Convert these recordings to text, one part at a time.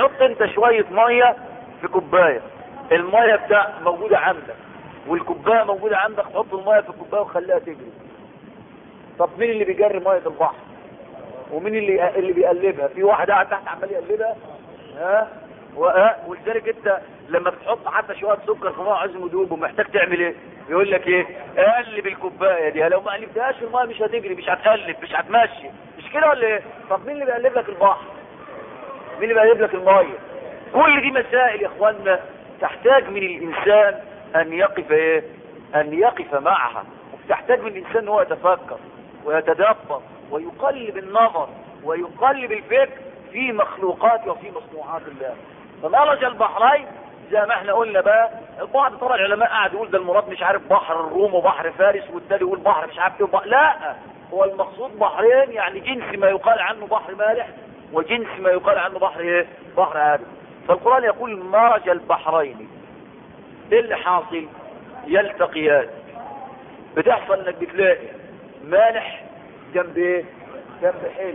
تحط انت شوية مية في كوباية المية بتاع موجودة عندك والكوباية موجودة عندك تحط المية في الكوباية وخليها تجري طب مين اللي بيجري مية البحر ومين اللي اللي بيقلبها في واحد قاعد تحت عمال يقلبها ها وها ولذلك انت لما بتحط حتى شويه سكر في ميه عايزهم يدوب ومحتاج تعمل ايه يقول لك ايه قلب الكوبايه دي لو ما قلبتهاش الميه مش هتجري مش هتقلب مش هتمشي مش كده ولا ايه طب مين اللي بيقلب لك البحر مين اللي بيقلب لك الميه كل دي مسائل يا اخوانا تحتاج من الانسان ان يقف ايه ان يقف معها تحتاج من الانسان ان هو يتفكر ويتدبر ويقلب النظر ويقلب الفكر في مخلوقات وفي مصنوعات الله فمرج البحرين زي ما احنا قلنا بقى البعض طبعا العلماء قاعد يقول ده المراد مش عارف بحر الروم وبحر فارس والتاني يقول بحر مش عارف ايه وبحر لا هو المقصود بحرين يعني جنس ما يقال عنه بحر مالح وجنس ما يقال عنه بحر ايه بحر عادي فالقرآن يقول مرج البحرين ايه اللي حاصل يلتقيان بتحصل انك بتلاقي مالح جنب ايه جنب حلو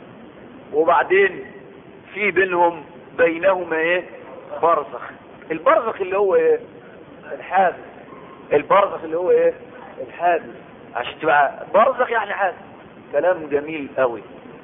وبعدين في بينهم بينهما ايه برزخ البرزخ اللي هو ايه الحادث البرزخ اللي هو ايه الحادث عشان تبقى برزخ يعني حادث كلام جميل قوي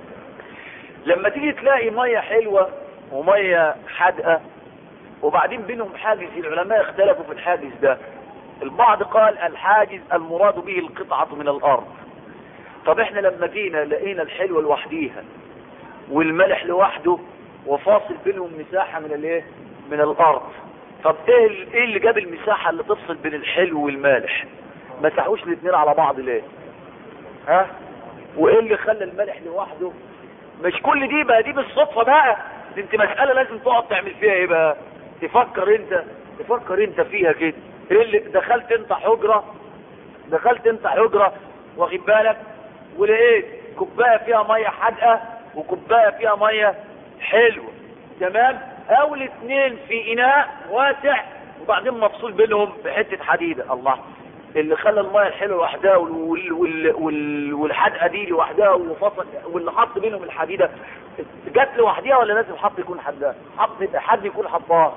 لما تيجي تلاقي ميه حلوه وميه حادقه وبعدين بينهم حاجز العلماء اختلفوا في الحاجز ده البعض قال الحاجز المراد به القطعة من الارض طب احنا لما جينا لقينا الحلوة لوحديها والملح لوحده وفاصل بينهم مساحة من الايه من الارض طب ايه ال- ايه اللي جاب المساحة اللي تفصل بين الحلو والمالح ما سحوش الاثنين على بعض ليه ها وايه اللي خلى الملح لوحده مش كل دي بقى دي بالصدفة بقى دي انت مسألة لازم تقعد تعمل فيها ايه بقى تفكر انت تفكر انت فيها كده ايه اللي دخلت انت حجرة دخلت انت حجرة واخد بالك ولقيت كوباية فيها مية حادقة وكوباية فيها مية حلوة تمام او الاثنين في اناء واسع وبعدين مفصول بينهم بحتة حديدة الله اللي خلى المية الحلوة لوحدها وال... وال... وال... والحدقة دي لوحدها وفصل واللي حط بينهم الحديدة جت لوحدها ولا لازم حط يكون حدها حط حد يكون حطها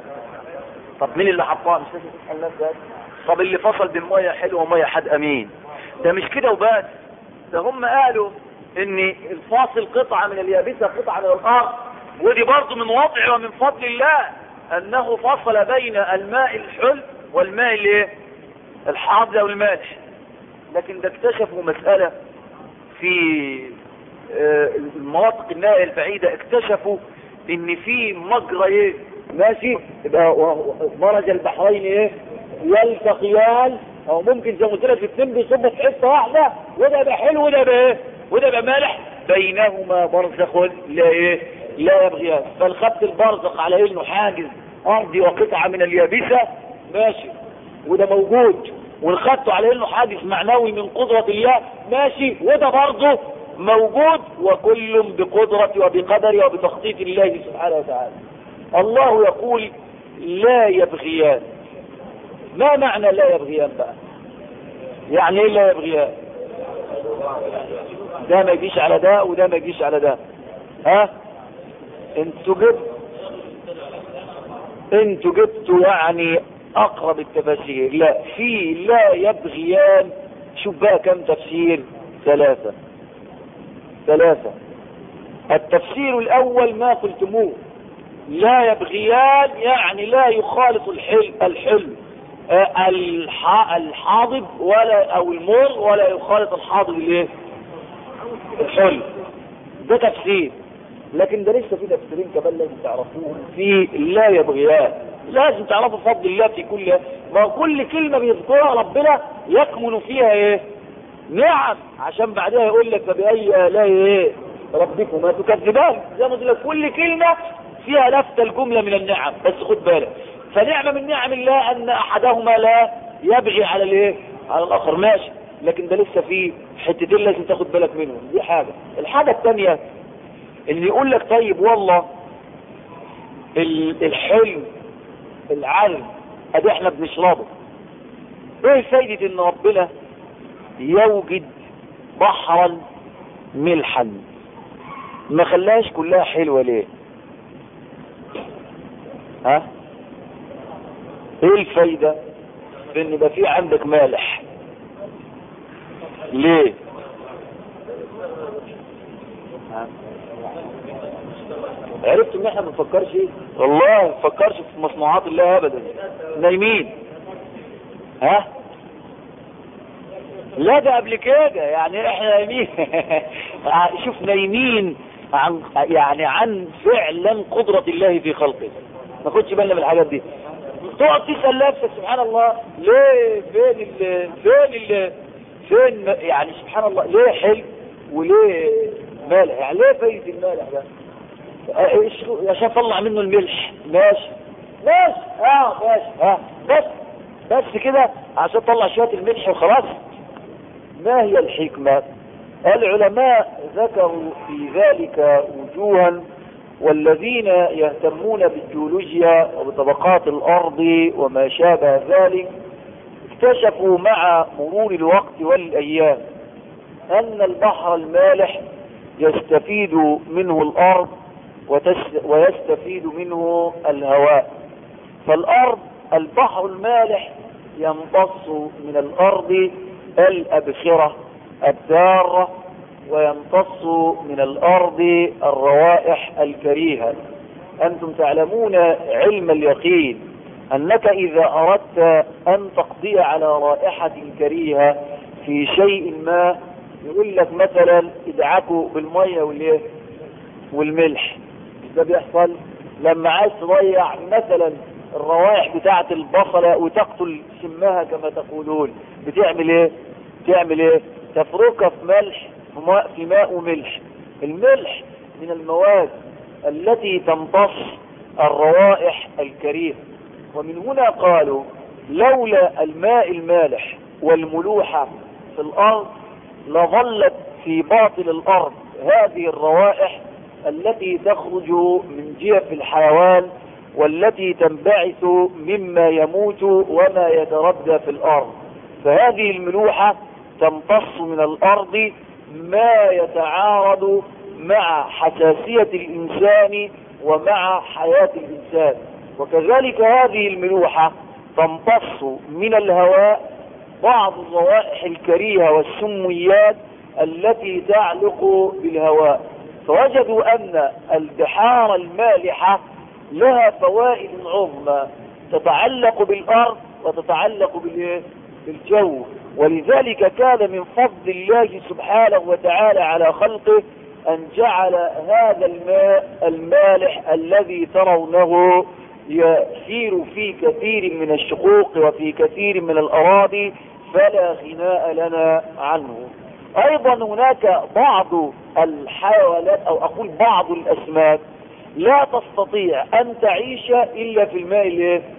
طب مين اللي حطها مش لازم تسأل نفسك طب اللي فصل بين مية حلوة ومية حدقة مين ده مش كده وبس ده هم قالوا ان الفاصل قطعة من اليابسة قطعة من الارض ودي برضو من وضع ومن فضل الله انه فصل بين الماء الحلو والماء الايه الحاضر او المالح لكن ده اكتشفوا مسألة في آه، المناطق النائية البعيدة اكتشفوا ان في مجرى ايه ماشي يبقى و- و- مرج البحرين ايه يلتقيان او ممكن زي ما قلت لك الاثنين بيصبوا في حته واحده وده يبقى حلو وده يبقى ايه وده يبقى مالح بينهما برزخ لا ايه لا يبغيان بل خدت البرزخ على انه حاجز ارضي وقطعه من اليابسه ماشي وده موجود والخدته على انه حادث معنوي من قدرة الله ماشي وده برضه موجود وكل بقدرة وبقدر وبتخطيط الله سبحانه وتعالى الله يقول لا يبغيان ما معنى لا يبغيان بقى يعني ايه لا يبغيان ده ما يجيش على ده وده ما يجيش على ده ها انتوا جبت انتوا جبتوا يعني اقرب التفاسير لا في لا يبغيان شوف بقى كم تفسير ثلاثة ثلاثة التفسير الاول ما قلتموه لا يبغيان يعني لا يخالط الحل الحل آه، الح- الحاضب ولا او المر ولا يخالط الحاضب الايه الحل ده تفسير لكن ده لسه في تفسيرين كمان لازم تعرفوهم في لا يبغيان لازم تعرفوا فضل الله في كل ما هو كل كلمة بيذكرها ربنا يكمن فيها ايه نعم عشان بعدها يقول لك فبأي آلاء ايه ربكما تكذبان زي ما قلت لك كل كلمة فيها لفت الجملة من النعم بس خد بالك فنعمة من نعم الله ان احدهما لا يبغي على الايه على الاخر ماشي لكن ده لسه في حتتين لازم تاخد بالك منهم دي حاجة الحاجة الثانية اللي يقول لك طيب والله ال- الحلم العلم ادي احنا بنشربه ايه فايدة ان ربنا يوجد بحرا ملحا ما خلاش كلها حلوة ليه ها ايه الفايدة في ان يبقى في عندك مالح ليه ها؟ عرفت ان احنا ما بنفكرش ايه والله ما بنفكرش في مصنوعات الله ابدا نايمين ها لا ده قبل كده يعني احنا نايمين شوف نايمين عن يعني عن فعلا قدرة الله في خلقه ما خدش بالنا من الحاجات دي تقعد تسأل نفسك سبحان الله ليه فين ال فين ال فين يعني سبحان الله ليه حلو وليه مالح يعني ليه فايدة المالح ده ايش عشان طلع منه الملح ماشي ماشي اه ماشي اه بس بس كده عشان تطلع شوية الملح وخلاص ما هي الحكمة العلماء ذكروا في ذلك وجوها والذين يهتمون بالجيولوجيا وبطبقات الأرض وما شابه ذلك اكتشفوا مع مرور الوقت والأيام أن البحر المالح يستفيد منه الأرض ويستفيد منه الهواء فالأرض البحر المالح يمتص من الأرض الأبخرة الدارة ويمتص من الأرض الروائح الكريهة أنتم تعلمون علم اليقين أنك إذا أردت أن تقضي على رائحة كريهة في شيء ما يقول لك مثلا ادعكوا بالمية والايه والملح ده بيحصل لما عايز تضيع مثلا الروائح بتاعة البصلة وتقتل سمها كما تقولون بتعمل ايه تعمل ايه تفركها في ملح في ماء, في ماء وملح الملح من المواد التي تمتص الروائح الكريهة ومن هنا قالوا لولا الماء المالح والملوحة في الأرض لظلت في باطل الأرض هذه الروائح التي تخرج من جيف الحيوان والتي تنبعث مما يموت وما يتردى في الأرض فهذه الملوحة تمتص من الأرض ما يتعارض مع حساسية الإنسان ومع حياة الإنسان وكذلك هذه الملوحة تمتص من الهواء بعض الروائح الكريهة والسميات التي تعلق بالهواء فوجدوا أن البحار المالحة لها فوائد عظمى تتعلق بالأرض وتتعلق بالجو ولذلك كان من فضل الله سبحانه وتعالى على خلقه أن جعل هذا الماء المالح الذي ترونه يسير في كثير من الشقوق وفي كثير من الأراضي فلا غناء لنا عنه أيضا هناك بعض الحيوانات أو أقول بعض الأسماك لا تستطيع أن تعيش إلا في الماء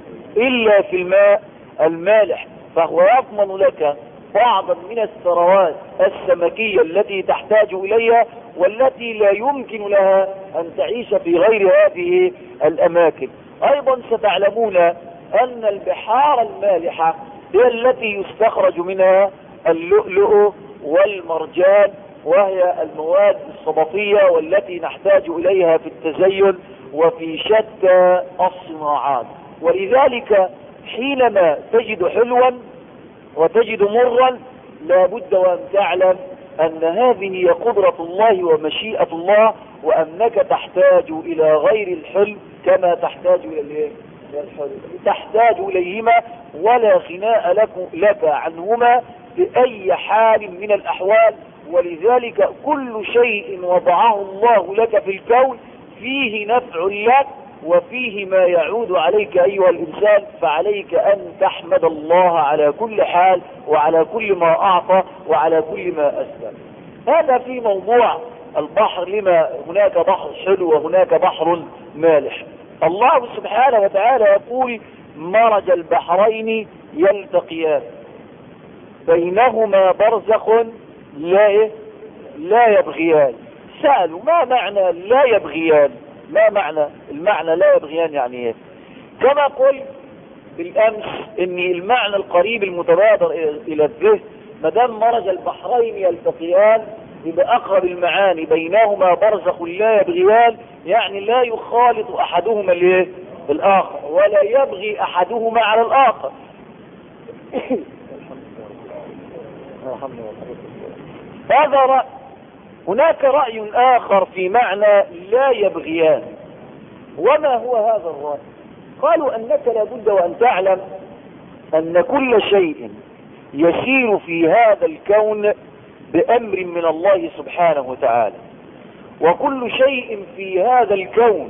إلا في الماء المالح فهو يضمن لك بعضا من الثروات السمكية التي تحتاج إليها والتي لا يمكن لها أن تعيش في غير هذه الأماكن أيضا ستعلمون أن البحار المالحة هي التي يستخرج منها اللؤلؤ والمرجان وهي المواد الصدفية والتي نحتاج إليها في التزين وفي شتى الصناعات ولذلك حينما تجد حلوا وتجد مرا لابد وأن تعلم أن هذه هي قدرة الله ومشيئة الله وأنك تحتاج إلى غير الحلم كما تحتاج إلى الحلم تحتاج إليهما ولا غناء لك, لك عنهما بأي حال من الأحوال ولذلك كل شيء وضعه الله لك في الكون فيه نفع لك وفيه ما يعود عليك أيها الإنسان فعليك أن تحمد الله على كل حال وعلى كل ما أعطى وعلى كل ما أسلم هذا في موضوع البحر لما هناك بحر حلو وهناك بحر مالح الله سبحانه وتعالى يقول مرج البحرين يلتقيان بينهما برزخ لا لا يبغيان سألوا ما معنى لا يبغيان ما معنى المعنى لا يبغيان يعني ايه كما قلت بالامس ان المعنى القريب المتبادر الى الذهن ما دام مرج البحرين يلتقيان يبقى اقرب المعاني بينهما برزخ لا يبغيان يعني لا يخالط احدهما الايه الآخر ولا يبغي أحدهما على الآخر هذا رأي هناك رأي آخر في معنى لا يبغيان وما هو هذا الرأي قالوا أنك لابد وأن تعلم أن كل شيء يسير في هذا الكون بأمر من الله سبحانه وتعالى وكل شيء في هذا الكون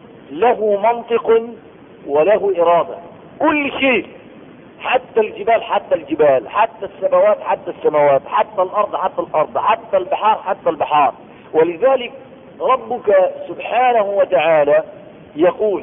له منطق وله إرادة كل شيء حتى الجبال حتى الجبال حتى السماوات حتى السماوات حتى الأرض حتى الأرض حتى البحار حتى البحار ولذلك ربك سبحانه وتعالى يقول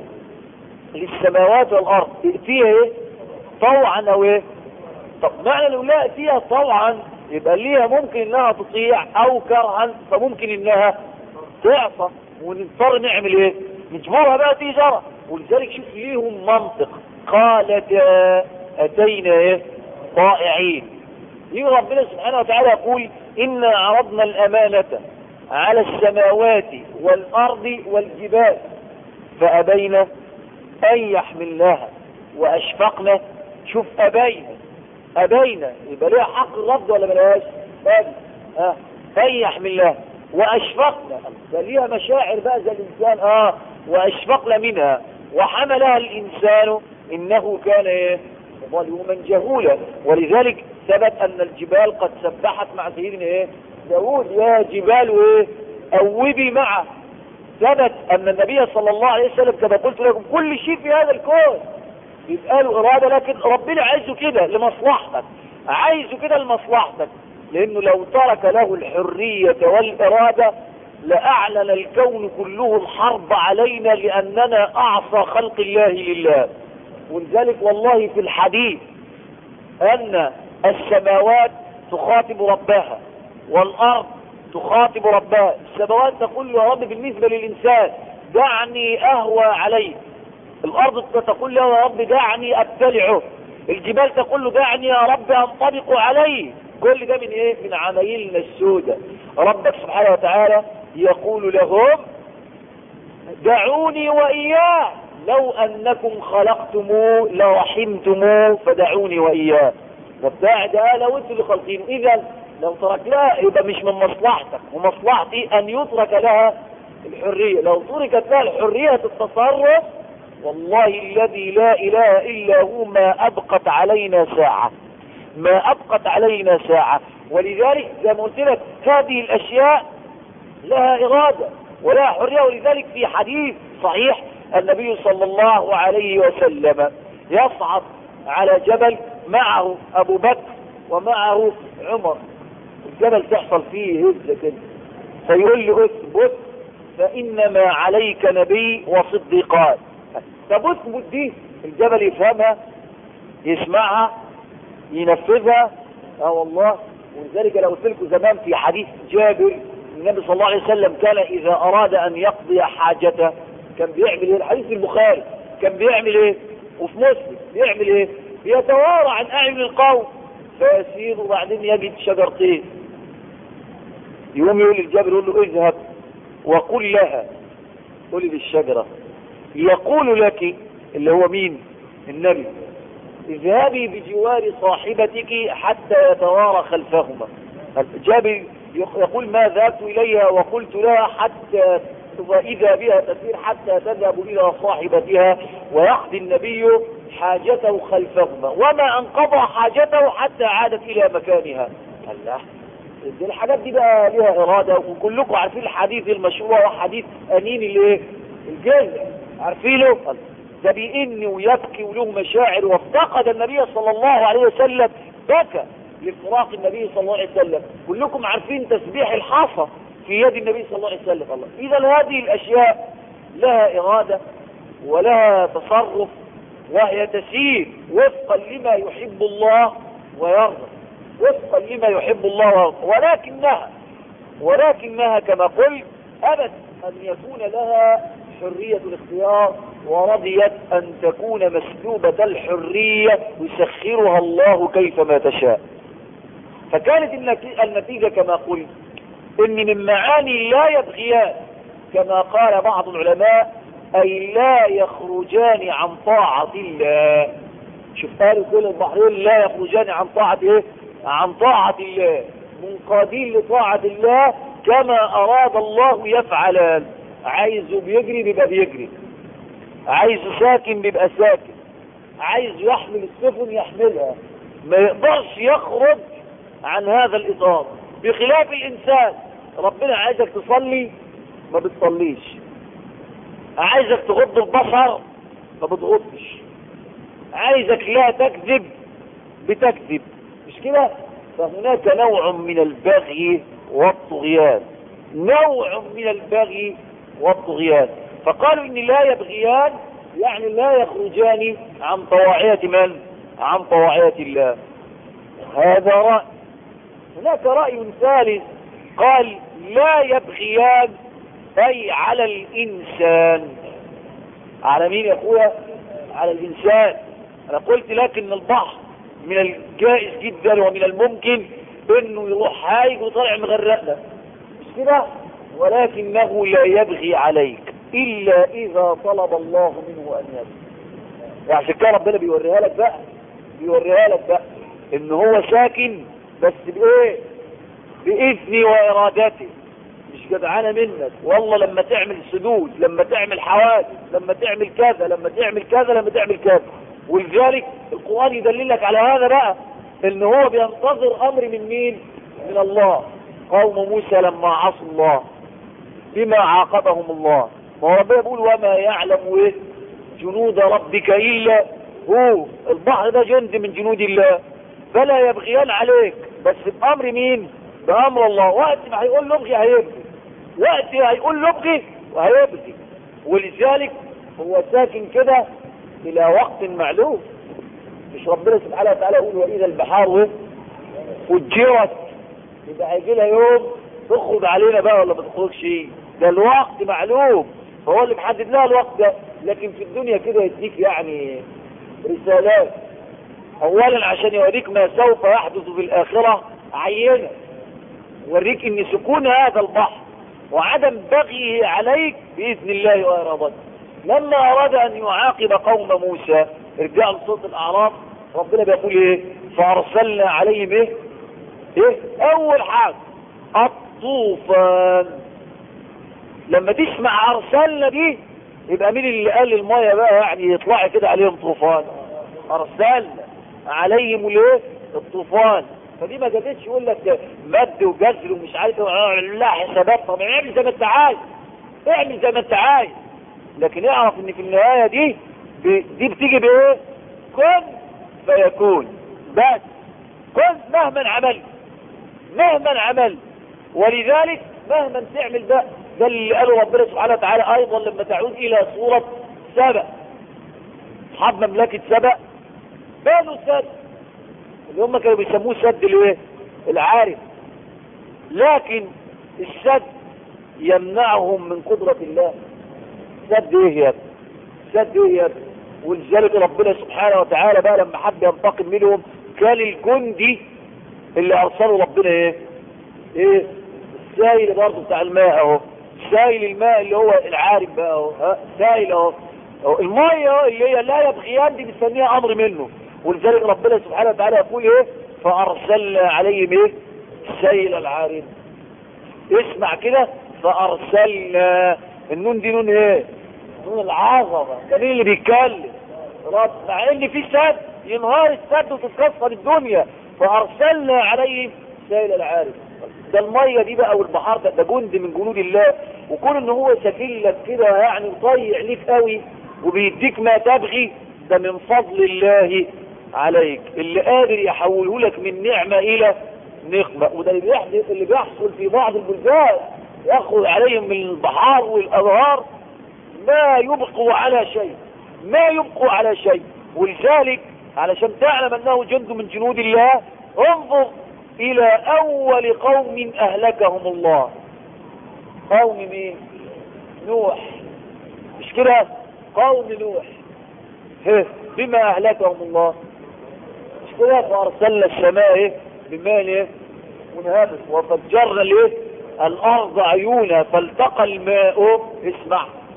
للسماوات والأرض ائتيها ايه طوعا او ايه طب معنى لو لا ائتيها طوعا يبقى ليها ممكن انها تطيع او كرها فممكن انها تعصى ونضطر نعمل ايه نجبرها بقى تجارة ولذلك شوف ليهم منطق قالتا اتينا ايه طائعين يجي ربنا سبحانه وتعالى يقول انا عرضنا الامانة على السماوات والارض والجبال فابين ان يحملناها واشفقنا شوف ابين ابين يبقى ليها حق الرفض ولا ملهاش ابي ها فان يحملناها واشفقنا ده ليها مشاعر بقى زي الانسان اه واشفقنا منها وحملها الانسان انه كان ايه ظلوما جهولا ولذلك ثبت ان الجبال قد سبحت مع سيدنا ايه داود يا جبال ايه اوبي معه ثبت ان النبي صلى الله عليه وسلم كما قلت لكم كل شيء في هذا الكون يبقى له اراده لكن ربنا عايزه كده لمصلحتك عايزه كده لمصلحتك لانه لو ترك له الحريه والاراده لاعلن الكون كله الحرب علينا لاننا اعصى خلق الله لله ولذلك والله في الحديث ان السماوات تخاطب ربها والارض تخاطب ربها السماوات تقول يا رب بالنسبة للإنسان دعني أهوى عليه الأرض تقول له يا رب دعني أبتلعه الجبال تقول له دعني يا رب أنطبق عليه كل ده من إيه؟ من عمايلنا السوداء ربك سبحانه وتعالى يقول لهم دعوني وإياه لو أنكم خلقتموه لرحمتموه فدعوني وإياه وبتاع ده لو انتوا اللي خالقينه إذا لو تركناها يبقى مش من مصلحتك ومصلحتي ان يترك لها الحرية لو تركت لها الحرية التصرف والله الذي لا اله الا هو ما ابقت علينا ساعة ما ابقت علينا ساعة ولذلك زي ما قلت لك هذه الاشياء لها ارادة ولها حرية ولذلك في حديث صحيح النبي صلى الله عليه وسلم يصعد على جبل معه ابو بكر ومعه عمر الجبل تحصل فيه هزة كده فيقول له اثبت فانما عليك نبي وصديقان طب اثبت دي الجبل يفهمها يسمعها ينفذها اه والله ولذلك لو قلت لكم زمان في حديث جابر النبي صلى الله عليه وسلم كان اذا اراد ان يقضي حاجته كان بيعمل ايه الحديث البخاري كان بيعمل ايه وفي مسلم بيعمل ايه بيتوارى عن اعين القوم فيسير وبعدين يجد شجرتين يقوم يقول للجبل يقول له اذهب وقل لها قولي للشجرة يقول لك اللي هو مين النبي اذهبي بجوار صاحبتك حتى يتوارى خلفهما جابر يقول ما ذهبت اليها وقلت لها حتى واذا بها تسير حتى تذهب الى صاحبتها ويقضي النبي حاجته خلفهما وما انقضى حاجته حتى عادت الى مكانها الله دي الحاجات دي بقى ليها ارادة وكلكم عارفين الحديث المشهور هو حديث انين الايه الجن عارفينه ده بيئن ويبكي وله مشاعر وافتقد النبي صلى الله عليه وسلم بكى لفراق النبي صلى الله عليه وسلم كلكم عارفين تسبيح الحصى في يد النبي صلى الله عليه وسلم الله اذا هذه الاشياء لها ارادة ولها تصرف وهي تسير وفقا لما يحب الله ويرضى وفقا لما يحب الله ويرضى ولكنها ولكنها كما قلت أبت أن يكون لها حرية الاختيار ورضيت أن تكون مسلوبة الحرية يسخرها الله كيفما تشاء فكانت النتيجة كما قلت إن من معاني لا يبغيان كما قال بعض العلماء أي لا يخرجان عن طاعة الله شوف قالوا كل البحرين لا يخرجان عن طاعة ايه عن طاعة الله منقادين لطاعة الله كما أراد الله يفعلان عايزه بيجري بيبقى بيجري عايزه ساكن بيبقى ساكن عايز يحمل السفن يحملها ما يقدرش يخرج عن هذا الإطار بخلاف الإنسان ربنا عايزك تصلي ما بتصليش عايزك تغض البصر ما بتغضش عايزك لا تكذب بتكذب مش كده فهناك نوع من البغي والطغيان نوع من البغي والطغيان فقالوا ان لا يبغيان يعني لا يخرجان عن طواعية من عن طواعية الله هذا رأي هناك رأي ثالث قال لا يبغيان أي على الإنسان على مين يا أخويا على الإنسان أنا قلت لك إن البحر من الجائز جدا ومن الممكن إنه يروح هايج وطالع مغرقنا مش كده ولكنه لا يبغي عليك إلا إذا طلب الله منه أن يبغي يعني عشان كده ربنا بيوريها لك بقى بيوريها لك بقى إن هو ساكن بس بإيه بإذني وإرادتي مش جدعانة منك والله لما تعمل سدود لما تعمل حوادث لما تعمل كذا لما تعمل كذا لما تعمل كذا ولذلك القرآن يدللك على هذا بقى ان هو بينتظر امر من مين من الله قوم موسى لما عصوا الله بما عاقبهم الله ما هو ربنا بيقول وما يعلم ايه جنود ربك الا هو البحر ده جند من جنود الله فلا يبغيان عليك بس بامر مين بامر الله وقت ما هيقول له ابغي هيبغي وقت هيقول له ابغي وهيبغي ولذلك هو ساكن كده الى وقت معلوم مش ربنا سبحانه وتعالى يقول واذا البحار فجرت يبقى هيجي لها يوم تخرج علينا بقى ولا ما تخرجش ده الوقت معلوم فهو اللي محدد لها الوقت ده لكن في الدنيا كده يديك يعني رسالات اولا عشان يوريك ما سوف يحدث في الاخره عينه يوريك ان سكون هذا البحر وعدم بغيه عليك باذن الله وارادته لما اراد ان يعاقب قوم موسى ارجع لصوت الاعراف ربنا بيقول ايه فارسلنا عليهم ايه ايه اول حاجه الطوفان لما تسمع ارسلنا دي يبقى مين اللي قال المايه بقى يعني يطلع كده عليهم طوفان ارسلنا عليهم الايه الطوفان فدي ما جابتش يقول لك مد وجزر ومش عارف لا حسابات طب اعمل زي ما انت عايز اعمل زي ما انت عايز لكن اعرف ان في النهايه دي دي بتيجي بايه كن فيكون بس كن مهما عملت مهما عملت ولذلك مهما تعمل ده ده اللي قاله ربنا سبحانه وتعالى ايضا لما تعود الى سورة سبأ اصحاب مملكة سبأ بنوا سد اللي هم كانوا بيسموه سد الايه العارف لكن السد يمنعهم من قدرة الله سد ايه يا ابني سد ايه يا ابني ولذلك ربنا سبحانه وتعالى بقى لما حب ينتقم منهم كان الجندي اللي ارسله ربنا ايه ايه السائل برضه بتاع الماء اهو سائل الماء اللي هو العارف بقى اهو ها سائل اهو الميه اللي هي لا يبغيان دي بنسميها امر منه ولذلك ربنا سبحانه وتعالى يقول ايه فارسلنا عليهم ايه سيل العارم اسمع كده فارسلنا النون دي نون ايه نون العظمه ده مين اللي بيتكلم رب مع ان في سد ينهار السد وتتكسر الدنيا فارسلنا عليهم سيل العارم ده الميه دي بقى والبحار ده ده جند من جنود الله وكون ان هو سفيل لك كده يعني وطيع ليك قوي وبيديك ما تبغي ده من فضل الله عليك اللي قادر يحوله لك من نعمة الى نقمة وده اللي بيحدث اللي بيحصل في بعض البلدان يخرج عليهم من البحار والانهار ما يبقوا على شيء ما يبقوا على شيء ولذلك علشان تعلم انه جند من جنود الله انظر الى اول قوم اهلكهم الله قوم مين نوح مش كده قوم نوح هه بما اهلكهم الله مش كده فارسلنا السماء ايه بماء ايه منهمس وفجرنا الايه الارض عيونا فالتقى الماء اسمع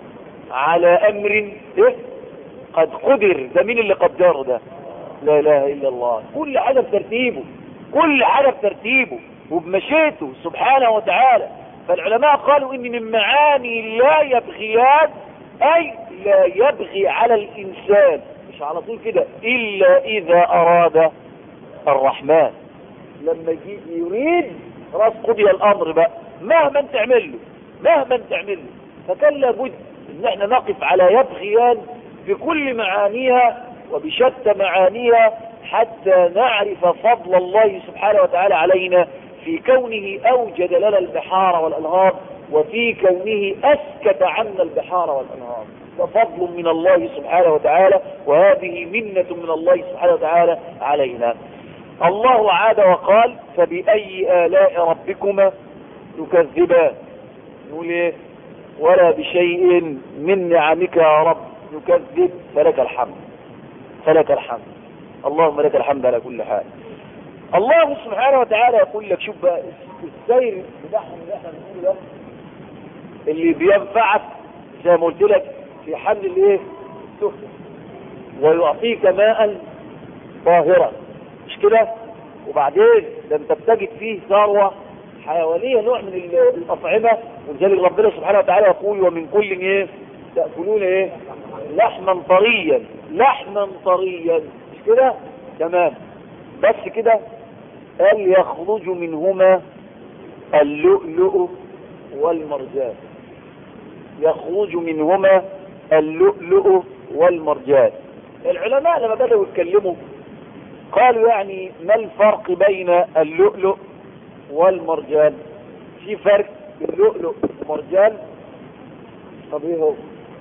على امر إيه؟ قد قدر ده مين اللي قدره ده لا اله الا الله كل حاجه بترتيبه كل حاجه بترتيبه وبمشيئته سبحانه وتعالى فالعلماء قالوا ان من معاني لا يبغيان اي لا يبغي على الانسان مش على طول كده الا اذا اراد الرحمن لما يجي يريد خلاص قضي الامر بقى مهما تعمل له مهما تعمل له فكان لابد ان احنا نقف على يبغيان بكل معانيها وبشتى معانيها حتى نعرف فضل الله سبحانه وتعالى علينا في كونه اوجد لنا البحار والانهار وفي كونه اسكت عنا البحار والانهار ففضل من الله سبحانه وتعالى وهذه منة من الله سبحانه وتعالى علينا الله عاد وقال فبأي آلاء ربكما تكذبان نقول ايه ولا بشيء من نعمك يا رب نكذب فلك الحمد فلك الحمد اللهم لك الحمد على كل حال الله سبحانه وتعالى يقول لك شوف بقى السير بتاعهم اللي احنا بنقوله ده اللي بينفعك زي ما قلت لك في حل الايه السفن ويعطيك ماء طاهرا مش كده وبعدين ده انت بتجد فيه ثروه حيوانيه نوع من الاطعمه ولذلك ربنا سبحانه وتعالى يقول ومن كل ايه تاكلون ايه لحما طريا لحما طريا مش كده تمام بس كده قال يخرج منهما اللؤلؤ والمرجان يخرج منهما اللؤلؤ والمرجان العلماء لما بدأوا يتكلموا قالوا يعني ما الفرق بين اللؤلؤ والمرجان في فرق بين اللؤلؤ والمرجان طب ايه هو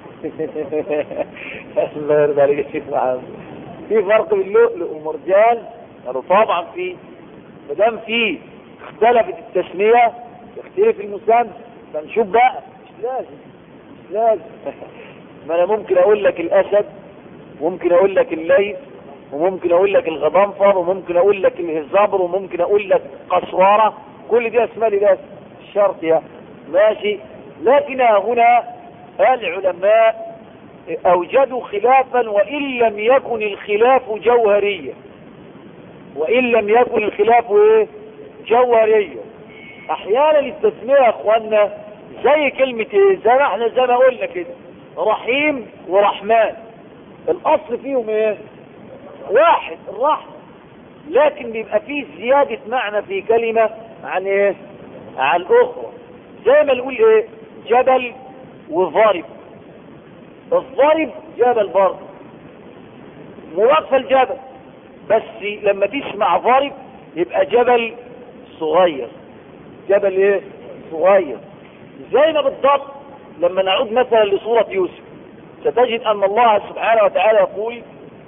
الله يرضى عليك يا شيخ محمد في فرق بين اللؤلؤ والمرجان قالوا طبعا في ما دام في اختلفت التسميه يختلف المسمى فنشوف بقى مش لازم مش لازم ما انا ممكن اقول لك الاسد ممكن اقول لك الليث وممكن اقول لك الغضنفر وممكن اقول لك الهزابر وممكن اقول لك قسوارة كل دي اسماء لي بس الشرط يا ماشي لكن هنا العلماء اوجدوا خلافا وان لم يكن الخلاف جوهريا وان لم يكن الخلاف ايه جوهريا احيانا التسمية يا اخوانا زي كلمة ايه زي ما احنا زي ما قلنا كده رحيم ورحمن الاصل فيهم ايه واحد الرحمة لكن بيبقى فيه زيادة معنى في كلمة عن ايه عن اخرى زي ما نقول ايه جبل وضارب الضارب جبل برضه موقف الجبل بس لما تسمع ضارب يبقى جبل صغير جبل ايه صغير زي ما بالضبط لما نعود مثلا لسورة يوسف ستجد ان الله سبحانه وتعالى يقول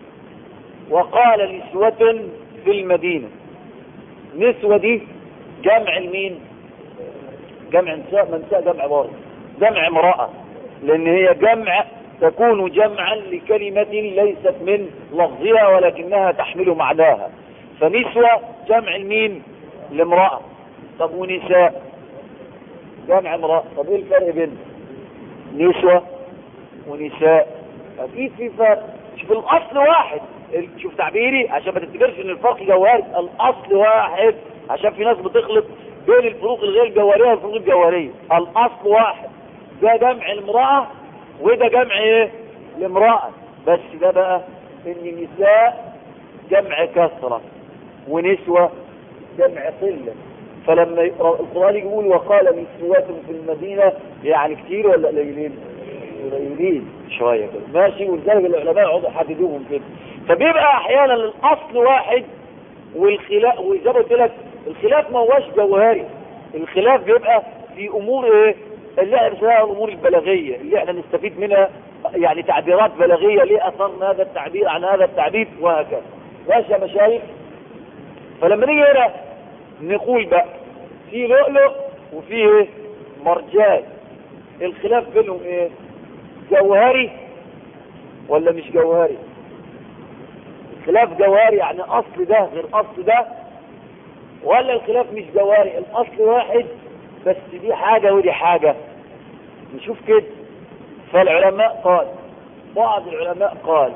وقال نسوة في المدينة نسوة دي جمع المين جمع نساء منساء جمع برضه جمع امرأة لان هي جمع تكون جمعا لكلمة ليست من لفظها ولكنها تحمل معناها فنسوة جمع المين لامرأة طب ونساء جمع امرأة طب ايه الفرق بين نسوة ونساء اكيد في فرق شوف الاصل واحد شوف تعبيري عشان ما تفتكرش ان الفرق جوهري الاصل واحد عشان في ناس بتخلط بين الفروق الغير جوهريه والفروق الجوهريه الاصل واحد ده جمع المرأة وده جمع ايه الامرأة بس ده بقى ان النساء جمع كثرة ونسوة جمع قلة فلما القرآن يقول وقال نسوة في المدينة يعني كتير ولا قليلين قليلين شوية كده ماشي ولذلك العلماء يقعدوا يحددوهم كده فبيبقى احيانا الاصل واحد والخلاف وزي ما قلت لك الخلاف ما هوش جوهري الخلاف بيبقى في امور ايه اللي احنا بنسميها الامور البلاغيه اللي احنا نستفيد منها يعني تعبيرات بلاغيه ليه اثرنا هذا التعبير عن هذا التعبير وهكذا ماشي يا مشايخ فلما نيجي هنا نقول بقى في لؤلؤ وفي ايه مرجان الخلاف بينهم ايه جوهري ولا مش جوهري الخلاف جوهري يعني اصل ده غير اصل ده ولا الخلاف مش جوهري الاصل واحد بس دي حاجة ودي حاجة نشوف كده فالعلماء قال بعض العلماء قال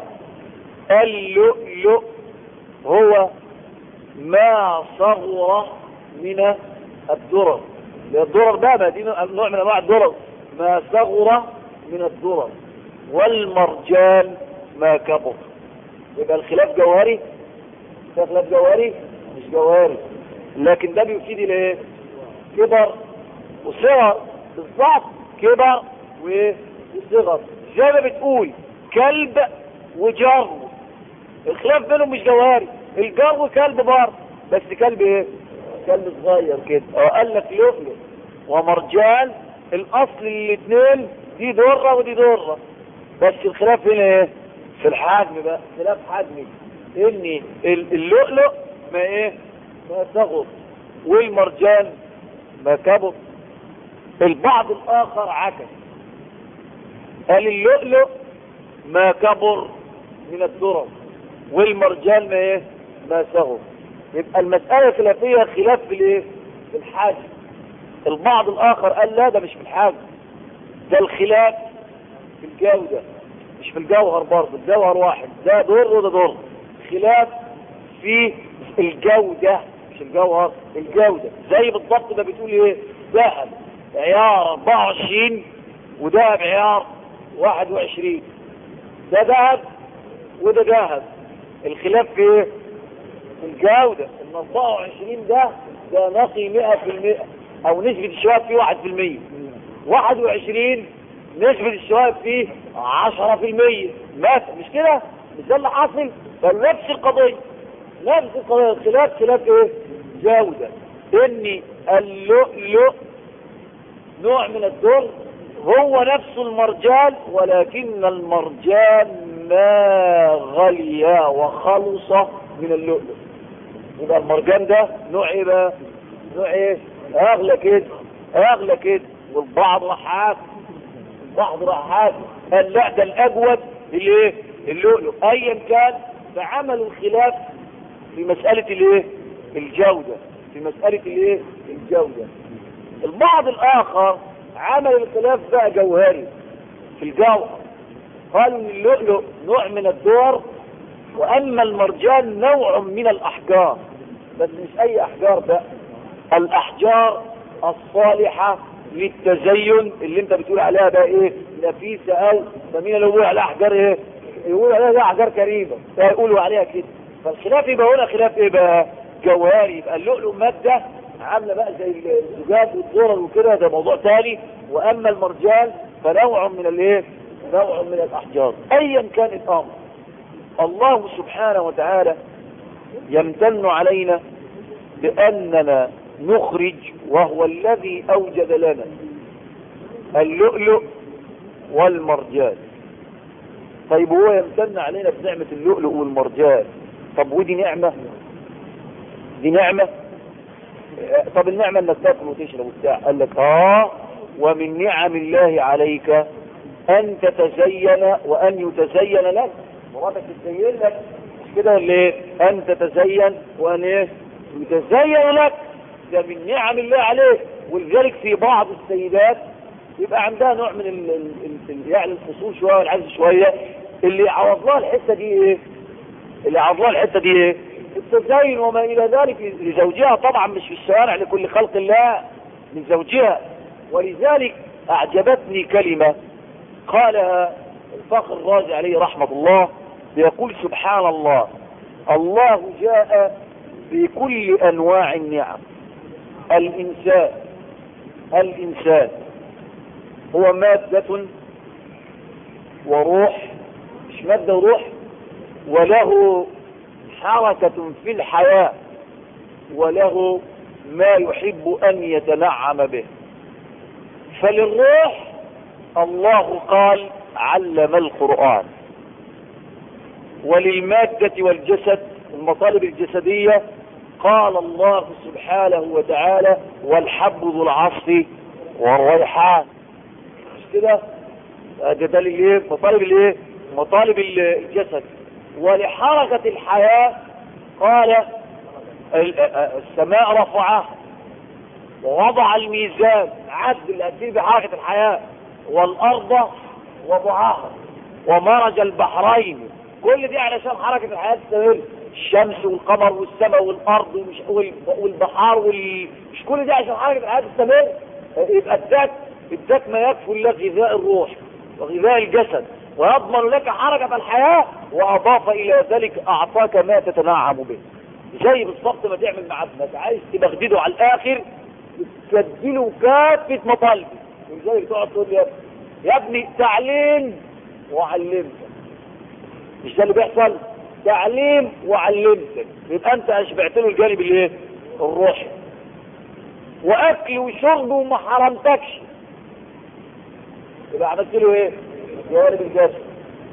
اللؤلؤ هو ما صغر من الدرر الدرر ده ما دي نوع من انواع الدرر ما صغر من الدرر والمرجان ما كبر يبقى الخلاف جوهري ده خلاف جوهري مش جوهري لكن ده بيفيد الايه كبر وصغر بالظبط كبر وصغر زي ما بتقول كلب وجر الخلاف بينهم مش جوهري الجر كلب برضه بس كلب ايه كلب صغير كده اه قال لك لؤلؤ ومرجان الاصل الاثنين دي دره ودي دره بس الخلاف هنا ايه في الحجم بقى خلاف حجمي ان اللؤلؤ ما ايه ما صغر والمرجان ما كبر البعض الاخر عكس قال اللؤلؤ ما كبر من الدرر والمرجان ما ايه ما صغر يبقى المسألة خلافية خلاف في الايه في الحجم البعض الاخر قال لا ده مش في الحجم ده الخلاف في الجودة مش في الجوهر برضه الجوهر واحد ده در وده در خلاف في الجودة مش الجوهر الجودة زي بالضبط ده بتقول ايه ذهب عيار 24 وذهب عيار 21 ده ذهب وده ذهب الخلاف في ايه في الجودة ال 24 ده ده نقي 100% او نسبة الشباب فيه 1% 21 نسبة الشباب فيه 10% مثلا مش كده مش ده اللي حاصل فنفس القضية نفس القضية خلاف خلاف ايه جودة ان اللؤلؤ نوع من الدر هو نفس المرجان ولكن المرجان ما غلي وخلص من اللؤلؤ يبقى المرجان ده نوع ايه بقى نوع ايه اغلى كده اغلى كده والبعض راح حاكم البعض راح حاكم قال لا ده الاجود الايه اللؤلؤ ايا كان فعملوا الخلاف في مسألة الايه الجودة في مسألة الايه الجودة البعض الاخر عمل الخلاف بقى جوهري في الجوهر قالوا ان اللؤلؤ نوع من الدور واما المرجان نوع من الاحجار بس مش اي احجار بقى الاحجار الصالحة للتزين اللي انت بتقول عليها بقى ايه نفيسة او فمين اللي يقول عليها احجار ايه يقولوا عليها ده احجار كريمة يقولوا عليها كده فالخلاف يبقى هنا خلاف ايه بقى جوهري يبقى اللؤلؤ مادة عاملة بقى زي الزجاج والذرر وكده ده موضوع تاني واما المرجان فنوع من الايه نوع من الاحجار ايا كان الامر الله سبحانه وتعالى يمتن علينا باننا نخرج وهو الذي اوجد لنا اللؤلؤ والمرجان طيب هو يمتن علينا بنعمة اللؤلؤ والمرجان طب ودي نعمة دي نعمة طب النعمة انك تاكل وتشرب وبتاع قال لك اه ومن نعم الله عليك ان تتزين وان يتزين لك مراتك تتزين لك مش كده ولا ايه ان تتزين وان ايه يتزين لك ده من نعم الله عليك ولذلك في بعض السيدات يبقى عندها نوع من ال ال ال يعني الفصول شويه والعجز شويه اللي عوض لها الحته دي ايه؟ اللي عوض لها الحته دي ايه؟ التزين وما الى ذلك لزوجها طبعا مش في الشوارع لكل خلق الله من زوجها ولذلك اعجبتني كلمه قالها الفخر الرازي عليه رحمه الله بيقول سبحان الله الله جاء بكل انواع النعم الانسان الانسان هو مادة وروح مش مادة وروح وله حركة في الحياة وله ما يحب أن يتنعم به فللروح الله قال علم القرآن وللمادة والجسد المطالب الجسدية قال الله سبحانه وتعالى والحب ذو العصف والريحان مش كده ده ده الايه مطالب الايه مطالب الجسد ولحركة الحياة قال السماء رفعها ووضع الميزان عد الأسير بحركة الحياة والأرض وضعها ومرج البحرين كل دي علشان حركة الحياة تستمر الشمس والقمر والسماء والارض ومش والبحار وال... مش كل دي عشان حركة الحياة تستمر يبقى الذات الذات ما يكفل لك غذاء الروح وغذاء الجسد ويضمن لك حركة الحياة واضاف الى ذلك اعطاك ما تتنعم به زي بالظبط ما تعمل مع ابنك عايز تبغدده على الاخر تسجله كافة مطالبه ولذلك تقعد تقول يا ابني يا ابني تعليم وعلمتك مش ده اللي بيحصل تعليم وعلمتك يبقى انت اشبعت له الجانب الايه الروحي واكل وشرب وما حرمتكش يبقى عملت له ايه جوانب الجسد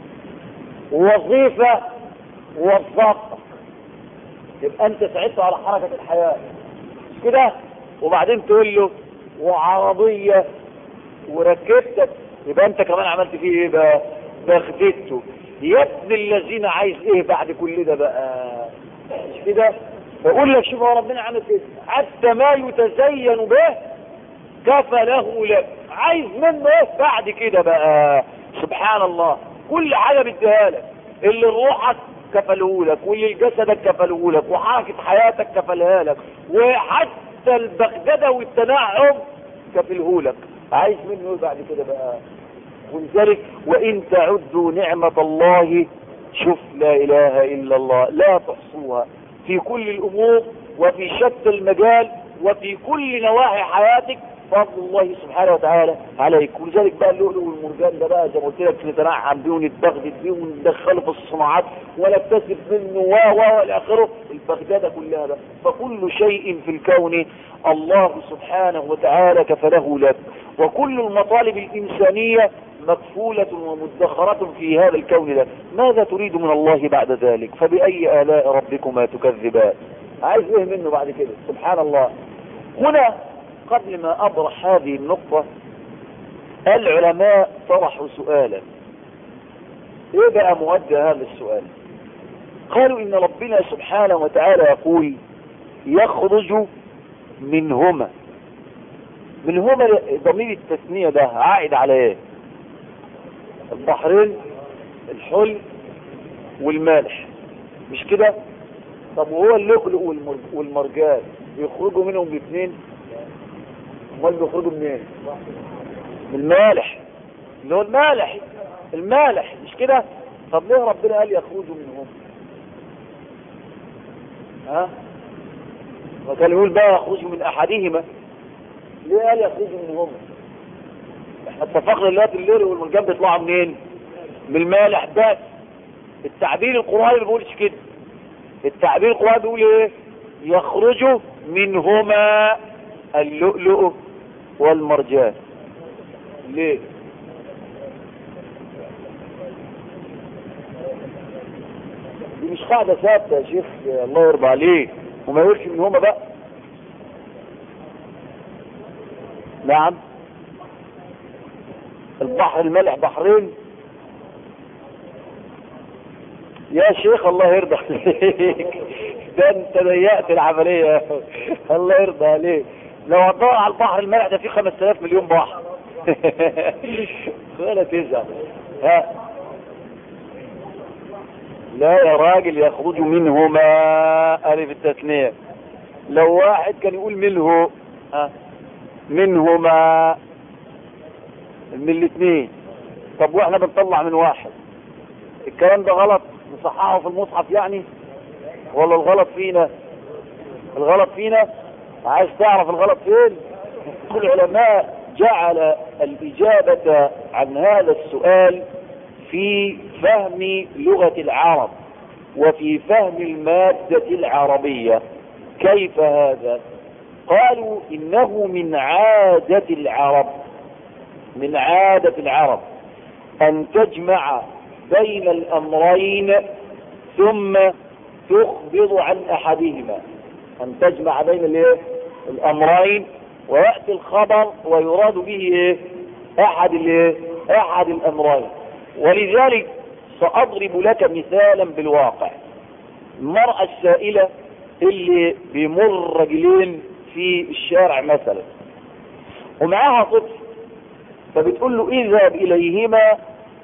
ووظيفه ووظفتك يبقى انت ساعدته على حركه الحياه مش كده وبعدين تقول له وعربيه وركبتك يبقى انت كمان عملت فيه ايه بقى بخدته يا ابن الذين عايز ايه بعد كل ده بقى مش كده بقول لك شوف هو ربنا عمل كده حتى ما يتزين به كفى له لك عايز منه ايه بعد كده بقى سبحان الله كل حاجه بديها لك اللي روحك كفله لك واللي جسدك كفله لك وحركه حياتك كفلها لك وحتى البغدده والتنعم كفله لك عايز منه ايه بعد كده بقى ولذلك وإن تعدوا نعمة الله شوف لا إله إلا الله لا تحصوها في كل الأمور وفي شتى المجال وفي كل نواحي حياتك فضل الله سبحانه وتعالى عليك ولذلك بقى اللؤلؤ والمرجان ده بقى زي ما قلت لك نتنعم بيه ونتبغدد بيه وندخله في الصناعات ونكتسب منه و و الى اخره البغداده كلها بقى فكل شيء في الكون الله سبحانه وتعالى كفله لك وكل المطالب الانسانيه مكفولة ومدخرة في هذا الكون ده ماذا تريد من الله بعد ذلك فبأي آلاء ربكما تكذبان عايز ايه منه بعد كده سبحان الله هنا قبل ما أبرح هذه النقطة العلماء طرحوا سؤالا ايه بقى مؤدى هذا السؤال قالوا ان ربنا سبحانه وتعالى يقول يخرج منهما منهما ضمير التثنية ده عائد على ايه البحرين الحل والمالح مش كده طب وهو اللؤلؤ والمرجان بيخرجوا منهم الاثنين امال بيخرجوا منين من المالح اللي هو المالح المالح مش كده طب ليه ربنا قال يخرجوا منهم ها وكان يقول بقى يخرجوا من احدهما ليه قال يخرجوا منهم احنا اتفقنا دلوقتي الليل والمرجان بيطلعوا منين من المالح بس التعبير القرآني ما بيقولش كده التعبير القرآني بيقول ايه يخرج منهما اللؤلؤ والمرجان ليه دي مش قاعدة ثابتة يا شيخ الله يرضى عليك وما يقولش منهما بقى نعم البحر الملح بحرين يا شيخ الله يرضى عليك ده انت ضيقت العملية الله يرضى عليك لو هتدور على البحر الملح ده فيه 5000 مليون بحر ولا تزعل ها لا يا راجل يخرج منهما ألف التثنية لو واحد كان يقول منه ها منهما من الاثنين طب واحنا بنطلع من واحد الكلام ده غلط نصححه في المصحف يعني ولا الغلط فينا الغلط فينا عايز تعرف الغلط فين كل العلماء جعل الإجابة عن هذا السؤال في فهم لغة العرب وفي فهم المادة العربية كيف هذا قالوا إنه من عادة العرب من عادة العرب أن تجمع بين الأمرين ثم تخبض عن أحدهما أن تجمع بين الايه الأمرين ويأتي الخبر ويراد به ايه أحد الايه أحد الأمرين ولذلك سأضرب لك مثالا بالواقع المرأة السائلة اللي بيمر رجلين في الشارع مثلا ومعاها طفل فبتقول له اذهب اليهما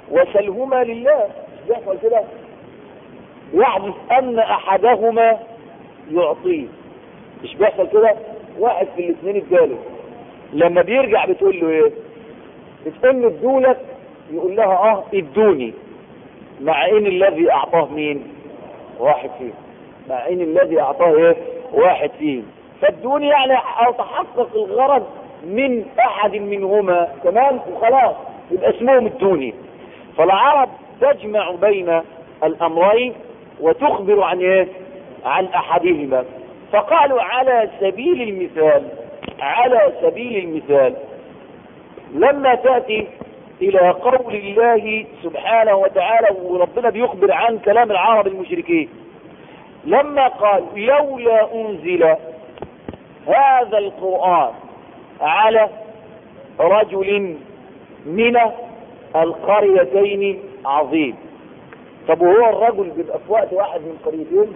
وسلهما لله مش بيحصل كده يحدث ان احدهما يعطيه مش بيحصل كده واحد في الاثنين الثالث لما بيرجع بتقول له ايه بتقول له ادولك يقول لها اه ادوني مع ان الذي اعطاه مين واحد فيهم مع ان الذي اعطاه ايه واحد فيهم فادوني يعني او تحقق الغرض من احد منهما تمام وخلاص يبقى اسمهم الدوني فالعرب تجمع بين الامرين وتخبر عن ايه عن احدهما فقالوا على سبيل المثال على سبيل المثال لما تأتي الى قول الله سبحانه وتعالى وربنا بيخبر عن كلام العرب المشركين لما قال لولا انزل هذا القرآن على رجل من القريتين عظيم طب وهو الرجل بيبقى في وقت واحد من قريتين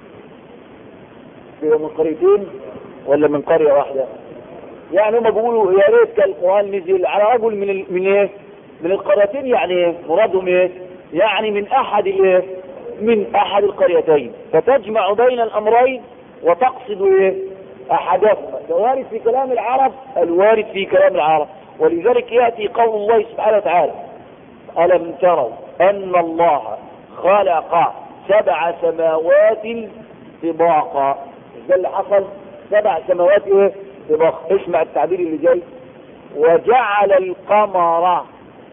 بيبقى من قريتين ولا من قرية واحدة يعني هم بيقولوا يا ريت كان القرآن نزل على رجل من ال... من ايه من القريتين يعني ايه مرادهم ايه يعني من احد الايه من احد القريتين فتجمع بين الامرين وتقصد ايه احدهما الوارد في كلام العرب الوارد في كلام العرب ولذلك يأتي قول الله سبحانه وتعالى ألم تروا أن الله خلق سبع سماوات طباقا ده اللي حصل سبع سماوات ايه طباقا اسمع التعبير اللي جاي وجعل القمر